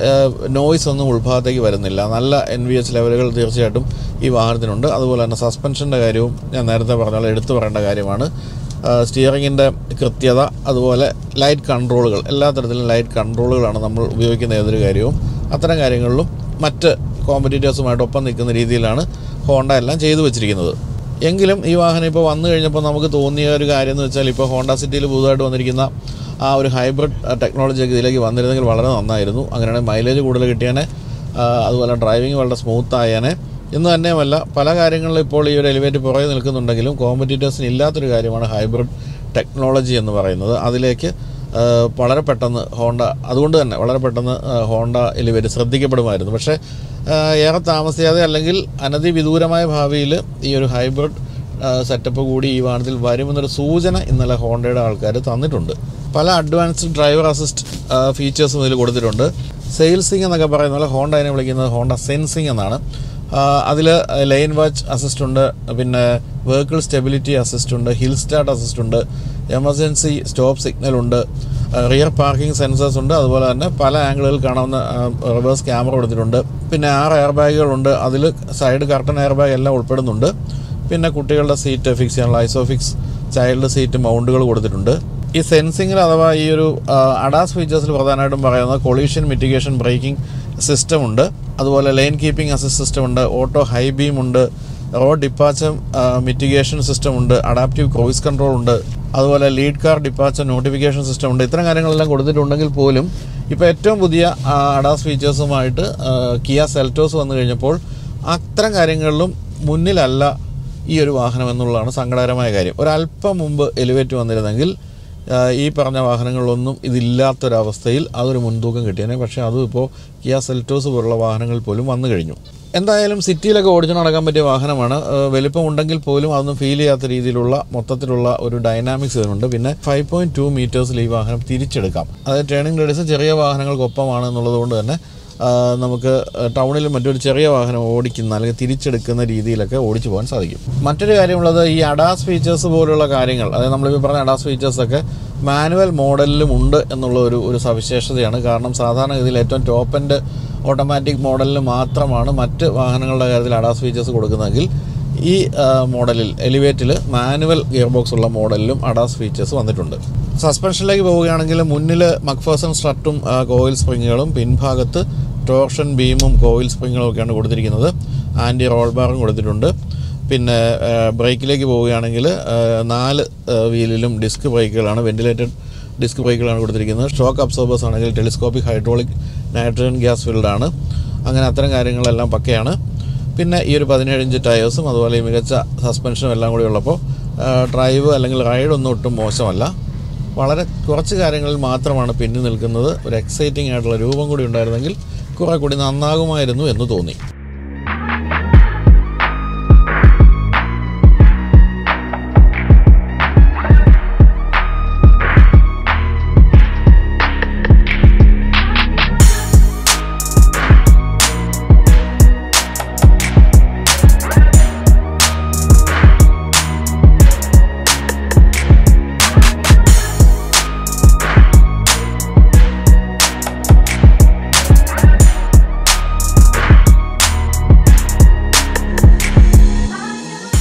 നോയ്സ് ഒന്നും ഉൾഭാഗത്തേക്ക് വരുന്നില്ല നല്ല എൻ വി എച്ച് ലെവലുകൾ തീർച്ചയായിട്ടും ഈ വാഹനത്തിനുണ്ട് അതുപോലെ തന്നെ സസ്പെൻഷൻ്റെ കാര്യവും ഞാൻ നേരത്തെ പറഞ്ഞ പോലെ എടുത്തു പറയേണ്ട കാര്യമാണ് സ്റ്റിയറിങ്ങിൻ്റെ കൃത്യത അതുപോലെ ലൈറ്റ് കൺട്രോളുകൾ എല്ലാ തരത്തിലും ലൈറ്റ് കൺട്രോളുകളാണ് നമ്മൾ ഉപയോഗിക്കുന്ന ഏതൊരു കാര്യവും അത്തരം കാര്യങ്ങളിലും മറ്റ് കോമ്പറ്റീറ്റേഴ്സുമായിട്ട് ഒപ്പം നിൽക്കുന്ന രീതിയിലാണ് ഹോണ്ട എല്ലാം ചെയ്തു വെച്ചിരിക്കുന്നത് എങ്കിലും ഈ വാഹനം ഇപ്പോൾ വന്നു കഴിഞ്ഞപ്പോൾ നമുക്ക് തോന്നിയ ഒരു കാര്യം എന്ന് വെച്ചാൽ ഇപ്പോൾ ഹോണ്ട സിറ്റിയിൽ പുതുതായിട്ട് വന്നിരിക്കുന്ന ആ ഒരു ഹൈബ്രിഡ് ടെക്നോളജി ഒക്കെ ഇതിലേക്ക് വന്നിരുന്നെങ്കിൽ വളരെ നന്നായിരുന്നു അങ്ങനെയാണെങ്കിൽ മൈലേജ് കൂടുതൽ കിട്ടിയാനെ ആ, അതുപോലെ ഡ്രൈവിംഗ് വളരെ സ്മൂത്ത് ആയാനെ എന്ന് തന്നെയുമല്ല പല കാര്യങ്ങളിലും ഇപ്പോൾ ഈ ഒരു എലിവേറ്റ് പുറകെ നിൽക്കുന്നുണ്ടെങ്കിലും കോമ്പറ്റീറ്റേഴ്സിന് ഇല്ലാത്തൊരു കാര്യമാണ് ഹൈബ്രിഡ് ടെക്നോളജി എന്ന് പറയുന്നത് അതിലേക്ക് ആ, വളരെ പെട്ടെന്ന് ഹോണ്ട അതുകൊണ്ട് തന്നെ വളരെ പെട്ടെന്ന് ആ, ഹോണ്ട എലിവേറ്റ് ശ്രദ്ധിക്കപ്പെടുമായിരുന്നു പക്ഷേ ആ, ഏറെ താമസിയാതെ അല്ലെങ്കിൽ അനധിവിദൂരമായ ഭാവിയിൽ ഈ ഒരു ഹൈബ്രിഡ് സെറ്റപ്പ് കൂടി ഈ വാഹനത്തിൽ വരുമെന്നൊരു സൂചന ഇന്നലെ ഹോണ്ടയുടെ ആൾക്കാർ തന്നിട്ടുണ്ട് പല അഡ്വാൻസ്ഡ് ഡ്രൈവർ അസിസ്റ്റ് ഫീച്ചേഴ്സും ഇതിൽ കൊടുത്തിട്ടുണ്ട് സെയിൽസിംഗ് എന്നൊക്കെ പറയുന്ന പോലെ ഹോണ്ട അതിനെ വിളിക്കുന്നത് ഹോണ്ട സെൻസിങ് എന്നാണ് അതിൽ ലൈൻ വാച്ച് അസിസ്റ്റ് ഉണ്ട് പിന്നെ വെഹിക്കിൾ സ്റ്റെബിലിറ്റി അസിസ്റ്റ് ഉണ്ട് ഹിൽ സ്റ്റാർട്ട് അസിസ്റ്റ് ഉണ്ട് എമർജൻസി സ്റ്റോപ്പ് സിഗ്നൽ ഉണ്ട് റിയർ പാർക്കിംഗ് സെൻസേഴ്സ് ഉണ്ട് അതുപോലെ തന്നെ പല ആംഗിളുകളിൽ കാണാവുന്ന റിവേഴ്സ് ക്യാമറ കൊടുത്തിട്ടുണ്ട് പിന്നെ ആറ് എയർ ബാഗുകളുണ്ട് അതിൽ സൈഡ് കർട്ടൺ എയർ ബാഗ് എല്ലാം ഉൾപ്പെടുന്നുണ്ട് പിന്നെ കുട്ടികളുടെ സീറ്റ് ഫിക്സ് ചെയ്യാനുള്ള ഐസോഫിക്സ് ചൈൽഡ് സീറ്റ് മൗണ്ടുകൾ കൊടുത്തിട്ടുണ്ട് ഈ സെൻസിങ്ങിൽ അഥവാ ഈ ഒരു അഡാസ് ഫീച്ചേഴ്സിൽ പ്രധാനമായിട്ടും പറയുന്നത് കൊളീഷൻ മിറ്റിഗേഷൻ ബ്രേക്കിംഗ് സിസ്റ്റം ഉണ്ട് അതുപോലെ ലൈൻ കീപ്പിംഗ് അസിസ്റ്റ് സിസ്റ്റം ഉണ്ട് ഓട്ടോ ഹൈ ബീം ഉണ്ട് റോഡ് ഡിപ്പാച്ചർ മിറ്റിഗേഷൻ സിസ്റ്റം ഉണ്ട് അഡാപ്റ്റീവ് ക്രൂയിസ് കൺട്രോൾ ഉണ്ട് അതുപോലെ lead car departure notification system ഉണ്ട് ഇത്തരം കാര്യങ്ങളെല്ലാം കൊടുത്തിട്ടുണ്ടെങ്കിൽ പോലും ഇപ്പോൾ ഏറ്റവും പുതിയ ആ, അഡാസ് ഫീച്ചേഴ്സുമായിട്ട് ആ, കിയ സെൽറ്റോസ് വന്നു കഴിഞ്ഞപ്പോൾ അത്തരം കാര്യങ്ങളിലും മുന്നിലല്ല ഈ ഒരു വാഹനം എന്നുള്ളതാണ് സങ്കടകരമായ കാര്യം ഒരല്പം മുമ്പ് എലിവേറ്റ് വന്നിരുന്നെങ്കിൽ ആ, ഈ പറഞ്ഞ വാഹനങ്ങളിലൊന്നും ഇതില്ലാത്തൊരവസ്ഥയിൽ അതൊരു മുൻതൂക്കം കിട്ടിയേനെ പക്ഷേ അതും ഇപ്പോൾ കിയ സെൽറ്റോസ് പോലുള്ള വാഹനങ്ങൾ പോലും വന്നു കഴിഞ്ഞു എന്തായാലും സിറ്റിയിലൊക്കെ ഓടിച്ചു നടക്കാൻ പറ്റിയ വാഹനമാണ് ആ, വലിപ്പം ഉണ്ടെങ്കിൽ പോലും അതൊന്നും ഫീൽ ചെയ്യാത്ത രീതിയിലുള്ള മൊത്തത്തിലുള്ള ഒരു ഡൈനാമിക്സ് ഇതിനുണ്ട് പിന്നെ ഫൈവ് പോയിൻറ്റ് ടു മീറ്റേഴ്സിൽ ഈ വാഹനം തിരിച്ചെടുക്കാം അതായത് ടേണിംഗ് റേഡിയസ് ചെറിയ വാഹനങ്ങൾക്കൊപ്പമാണ് എന്നുള്ളത് കൊണ്ട് തന്നെ ആ, നമുക്ക് ടൗണിലും മറ്റൊരു ചെറിയ വാഹനം ഓടിക്കുന്ന അല്ലെങ്കിൽ തിരിച്ചെടുക്കുന്ന രീതിയിലൊക്കെ ഓടിച്ചു പോകാൻ സാധിക്കും മറ്റൊരു കാര്യമുള്ളത് ഈ അഡാസ് ഫീച്ചേഴ്സ് പോലുള്ള കാര്യങ്ങൾ അതായത് നമ്മളിപ്പോൾ പറഞ്ഞ അഡാസ് ഫീച്ചേഴ്സൊക്കെ മാനുവൽ മോഡലിലും ഉണ്ട് എന്നുള്ള ഒരു ഒരു സവിശേഷതയാണ് കാരണം സാധാരണഗതിയിൽ ഏറ്റവും ടോപ്പ് എൻഡ് ഓട്ടോമാറ്റിക് മോഡലിൽ മാത്രമാണ് മറ്റ് വാഹനങ്ങളുടെ കാര്യത്തിൽ അഡാസ് ഫീച്ചേഴ്സ് കൊടുക്കുന്നതെങ്കിൽ ഈ ആ, മോഡലിൽ എലിവേറ്റിൽ മാനുവൽ ഗിയർ ബോക്സ് ഉള്ള മോഡലിലും അഡാസ് ഫീച്ചേഴ്സ് വന്നിട്ടുണ്ട് സസ്പെൻഷനിലേക്ക് പോവുകയാണെങ്കിൽ മുന്നിൽ മക്ഫേഴ്സൺ സ്ട്രട്ടും ആ, കോയിൽ സ്പ്രിങ്ങുകളും പിൻഭാഗത്ത് ടോർഷൻ ബീമും കോയിൽ സ്പ്രിങ്ങുകളും ഒക്കെയാണ് കൊടുത്തിരിക്കുന്നത് ആൻറ്റി റോൾ ബാറും കൊടുത്തിട്ടുണ്ട് പിന്നെ ആ, ബ്രേക്കിലേക്ക് പോവുകയാണെങ്കിൽ ആ, നാല് ആ, വീലിലും ഡിസ്ക് ബ്രേക്കുകളാണ് വെന്റിലേറ്റഡ് ഡിസ്ക് ബ്രേക്കുകളാണ് കൊടുത്തിരിക്കുന്നത് ഷോക്ക് അബ്സോർബേഴ്സ് ആണെങ്കിൽ ടെലിസ്കോപ്പിക് ഹൈഡ്രോളിക് നൈട്രജൻ ഗ്യാസ് ഫീൽഡാണ് അങ്ങനെ അത്തരം കാര്യങ്ങളെല്ലാം പക്കയാണ് പിന്നെ ഈ ഒരു പതിനേഴ് ഇഞ്ച് ടയേഴ്സും അതുപോലെ ഈ മികച്ച സസ്പെൻഷനും എല്ലാം കൂടി ഉള്ളപ്പോൾ ആ, ഡ്രൈവ് അല്ലെങ്കിൽ റൈഡ് ഒന്നും ഒട്ടും മോശമല്ല വളരെ കുറച്ച് കാര്യങ്ങളിൽ മാത്രമാണ് പിന്നിൽ നിൽക്കുന്നത് ഒരു എക്സൈറ്റിംഗ് ആയിട്ടുള്ള രൂപം കൂടി ഉണ്ടായിരുന്നെങ്കിൽ കുറെ കൂടി നന്നാകുമായിരുന്നു എന്ന് തോന്നി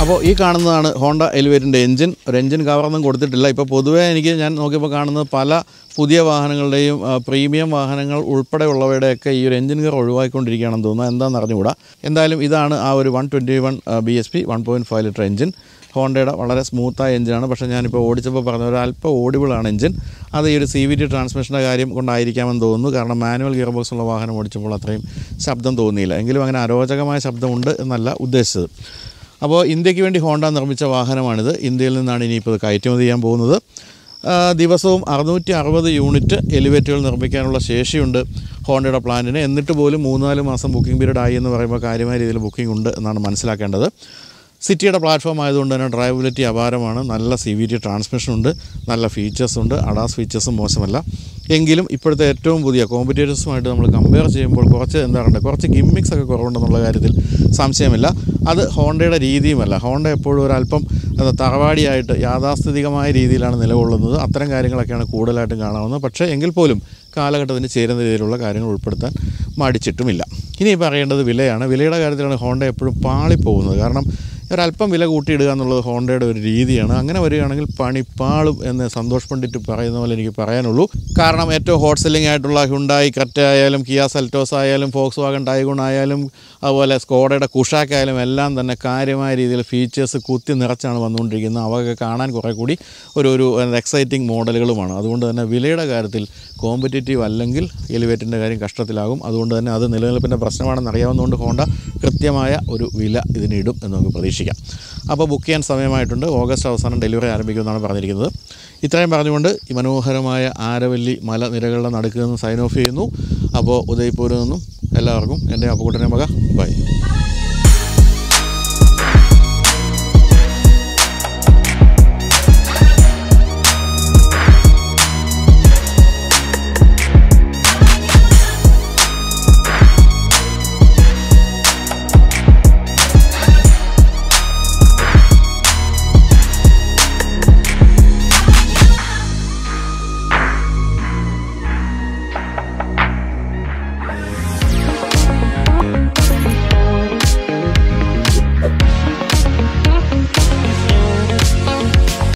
അപ്പോൾ ഈ കാണുന്നതാണ് ഹോണ്ട എലിവേറ്റിൻ്റെ എഞ്ചിൻ ഒരു എഞ്ചിൻ കവറൊന്നും കൊടുത്തിട്ടില്ല ഇപ്പോൾ പൊതുവേ എനിക്ക് ഞാൻ നോക്കിയപ്പോൾ കാണുന്നത് പല പുതിയ വാഹനങ്ങളുടെയും ആ, പ്രീമിയം വാഹനങ്ങൾ ഉൾപ്പെടെയുള്ളവയുടെയൊക്കെ ഈ ഒരു എഞ്ചിൻ കവർ ഒഴിവാക്കിക്കൊണ്ടിരിക്കുകയാണെന്ന് തോന്നുന്നു എന്താണെന്ന് അറിഞ്ഞുകൂടാ എന്തായാലും ഇതാണ് ആ ഒരു one twenty one B S P one point five litre engine ഹോണ്ടയുടെ വളരെ സ്മൂത്തായ എഞ്ചിനാണ് പക്ഷേ ഞാനിപ്പോൾ ഓടിച്ചപ്പോൾ പറഞ്ഞ ഒരു അല്പം ഓഡിബിളാണ് എഞ്ചിൻ അത് ഈ ഒരു സി വി ടി ട്രാൻസ്മിഷൻ്റെ കാര്യം കൊണ്ടായിരിക്കാമെന്ന് തോന്നുന്നു കാരണം മാനുവൽ ഗിയർ ബോക്സ് ഉള്ള വാഹനം ഓടിച്ചപ്പോൾ അത്രയും ശബ്ദം തോന്നിയില്ല എങ്കിലും അങ്ങനെ അരോചകമായ ശബ്ദമുണ്ട് എന്നല്ല ഉദ്ദേശിച്ചത് അപ്പോൾ ഇന്ത്യക്ക് വേണ്ടി ഹോണ്ട നിർമ്മിച്ച വാഹനമാണിത് ഇന്ത്യയിൽ നിന്നാണ് ഇനിയിപ്പോൾ ഇത് കയറ്റുമതി ചെയ്യാൻ പോകുന്നത് ആ, ദിവസവും അറുന്നൂറ്റി അറുപത് യൂണിറ്റ് എലിവേറ്റുകൾ നിർമ്മിക്കാനുള്ള ശേഷിയുണ്ട് ഹോണ്ടയുടെ പ്ലാന്റിന് എന്നിട്ട് പോലും മൂന്നാല് മാസം ബുക്കിംഗ് പീരീഡ് ആയി എന്ന് പറയുമ്പോൾ കാര്യമായ രീതിയിൽ ബുക്കിംഗ് ഉണ്ട് എന്നാണ് മനസ്സിലാക്കേണ്ടത് സിറ്റിയുടെ പ്ലാറ്റ്ഫോം ആയതുകൊണ്ട് തന്നെ ഡ്രൈവബിലിറ്റി അപാരമാണ് നല്ല സി വി ടി ട്രാൻസ്മിഷൻ ഉണ്ട് നല്ല ഫീച്ചേഴ്സ് ഉണ്ട് അഡാസ് ഫീച്ചേഴ്സും മോശമല്ല എങ്കിലും ഇപ്പോഴത്തെ ഏറ്റവും പുതിയ കോമ്പറ്റേറ്റേഴ്സുമായിട്ട് നമ്മൾ കമ്പയർ ചെയ്യുമ്പോൾ കുറച്ച് എന്താ പറയുക കുറച്ച് ഗിമ്മിക്സ് ഒക്കെ കുറവുണ്ടെന്നുള്ള കാര്യത്തിൽ സംശയമില്ല അത് ഹോണ്ടയുടെ രീതിയുമല്ല ഹോണ്ട എപ്പോഴും ഒരല്പം എന്താ തറവാടിയായിട്ട് യാഥാസ്ഥിതികമായ രീതിയിലാണ് നിലകൊള്ളുന്നത് അത്തരം കാര്യങ്ങളൊക്കെയാണ് കൂടുതലായിട്ടും കാണാവുന്നത് പക്ഷേ എങ്കിൽ പോലും കാലഘട്ടത്തിന് ചേരുന്ന രീതിയിലുള്ള കാര്യങ്ങൾ ഉൾപ്പെടുത്താൻ മടിച്ചിട്ടുമില്ല ഇനി പറയേണ്ടത് വിലയാണ് വിലയുടെ കാര്യത്തിലാണ് ഹോണ്ട എപ്പോഴും പാളിപ്പോകുന്നത് കാരണം ഒരല്പം വില കൂട്ടിയിടുക എന്നുള്ളത് ഹോണ്ടയുടെ ഒരു രീതിയാണ് അങ്ങനെ വരികയാണെങ്കിൽ പണി പാളും എന്ന് സന്തോഷ് പണ്ഡിറ്റ് പറയുന്ന പോലെ എനിക്ക് പറയാനുള്ളൂ കാരണം ഏറ്റവും ഹോട്ട് സെല്ലിംഗ് ആയിട്ടുള്ള ഹുണ്ടായി ക്രെറ്റ ആയാലും കിയ സെൽറ്റോസ് ആയാലും ഫോക്സ് വാഗൺ ടൈഗുൺ ആയാലും അതുപോലെ സ്കോഡയുടെ കുഷാക്ക് ആയാലും എല്ലാം തന്നെ കാര്യമായ രീതിയിൽ ഫീച്ചേഴ്സ് കുത്തി നിറച്ചാണ് വന്നുകൊണ്ടിരിക്കുന്നത് അവയൊക്കെ കാണാൻ കുറേ കൂടി ഒരു ഒരു എക്സൈറ്റിംഗ് മോഡലുകളുമാണ് അതുകൊണ്ട് തന്നെ വിലയുടെ കാര്യത്തിൽ കോമ്പറ്റേറ്റീവ് അല്ലെങ്കിൽ എലിവേറ്റിൻ്റെ കാര്യം കഷ്ടത്തിലാകും അതുകൊണ്ട് തന്നെ അത് നിലനിൽപ്പിൻ്റെ പ്രശ്നമാണെന്ന് അറിയാവുന്നതുകൊണ്ട് ഹോണ്ട കൃത്യമായ ഒരു വില ഇതിനിടും എന്ന് നമുക്ക് പ്രതീക്ഷിക്കാം അപ്പോൾ ബുക്ക് ചെയ്യാൻ സമയമായിട്ടുണ്ട് ഓഗസ്റ്റ് അവസാനം ഡെലിവറി ആരംഭിക്കുമെന്നാണ് പറഞ്ഞിരിക്കുന്നത് ഇത്രയും പറഞ്ഞുകൊണ്ട് ഈ മനോഹരമായ ആരവല്ലി മലനിരകളുടെ നടുക്ക് നിന്ന് സൈൻ ഓഫ് ചെയ്യുന്നു അപ്പോൾ ഉദയ്പൂരിൽ നിന്നും എല്ലാവർക്കും എൻ്റെ അപ്പുകുട്ടനെ മക ബൈ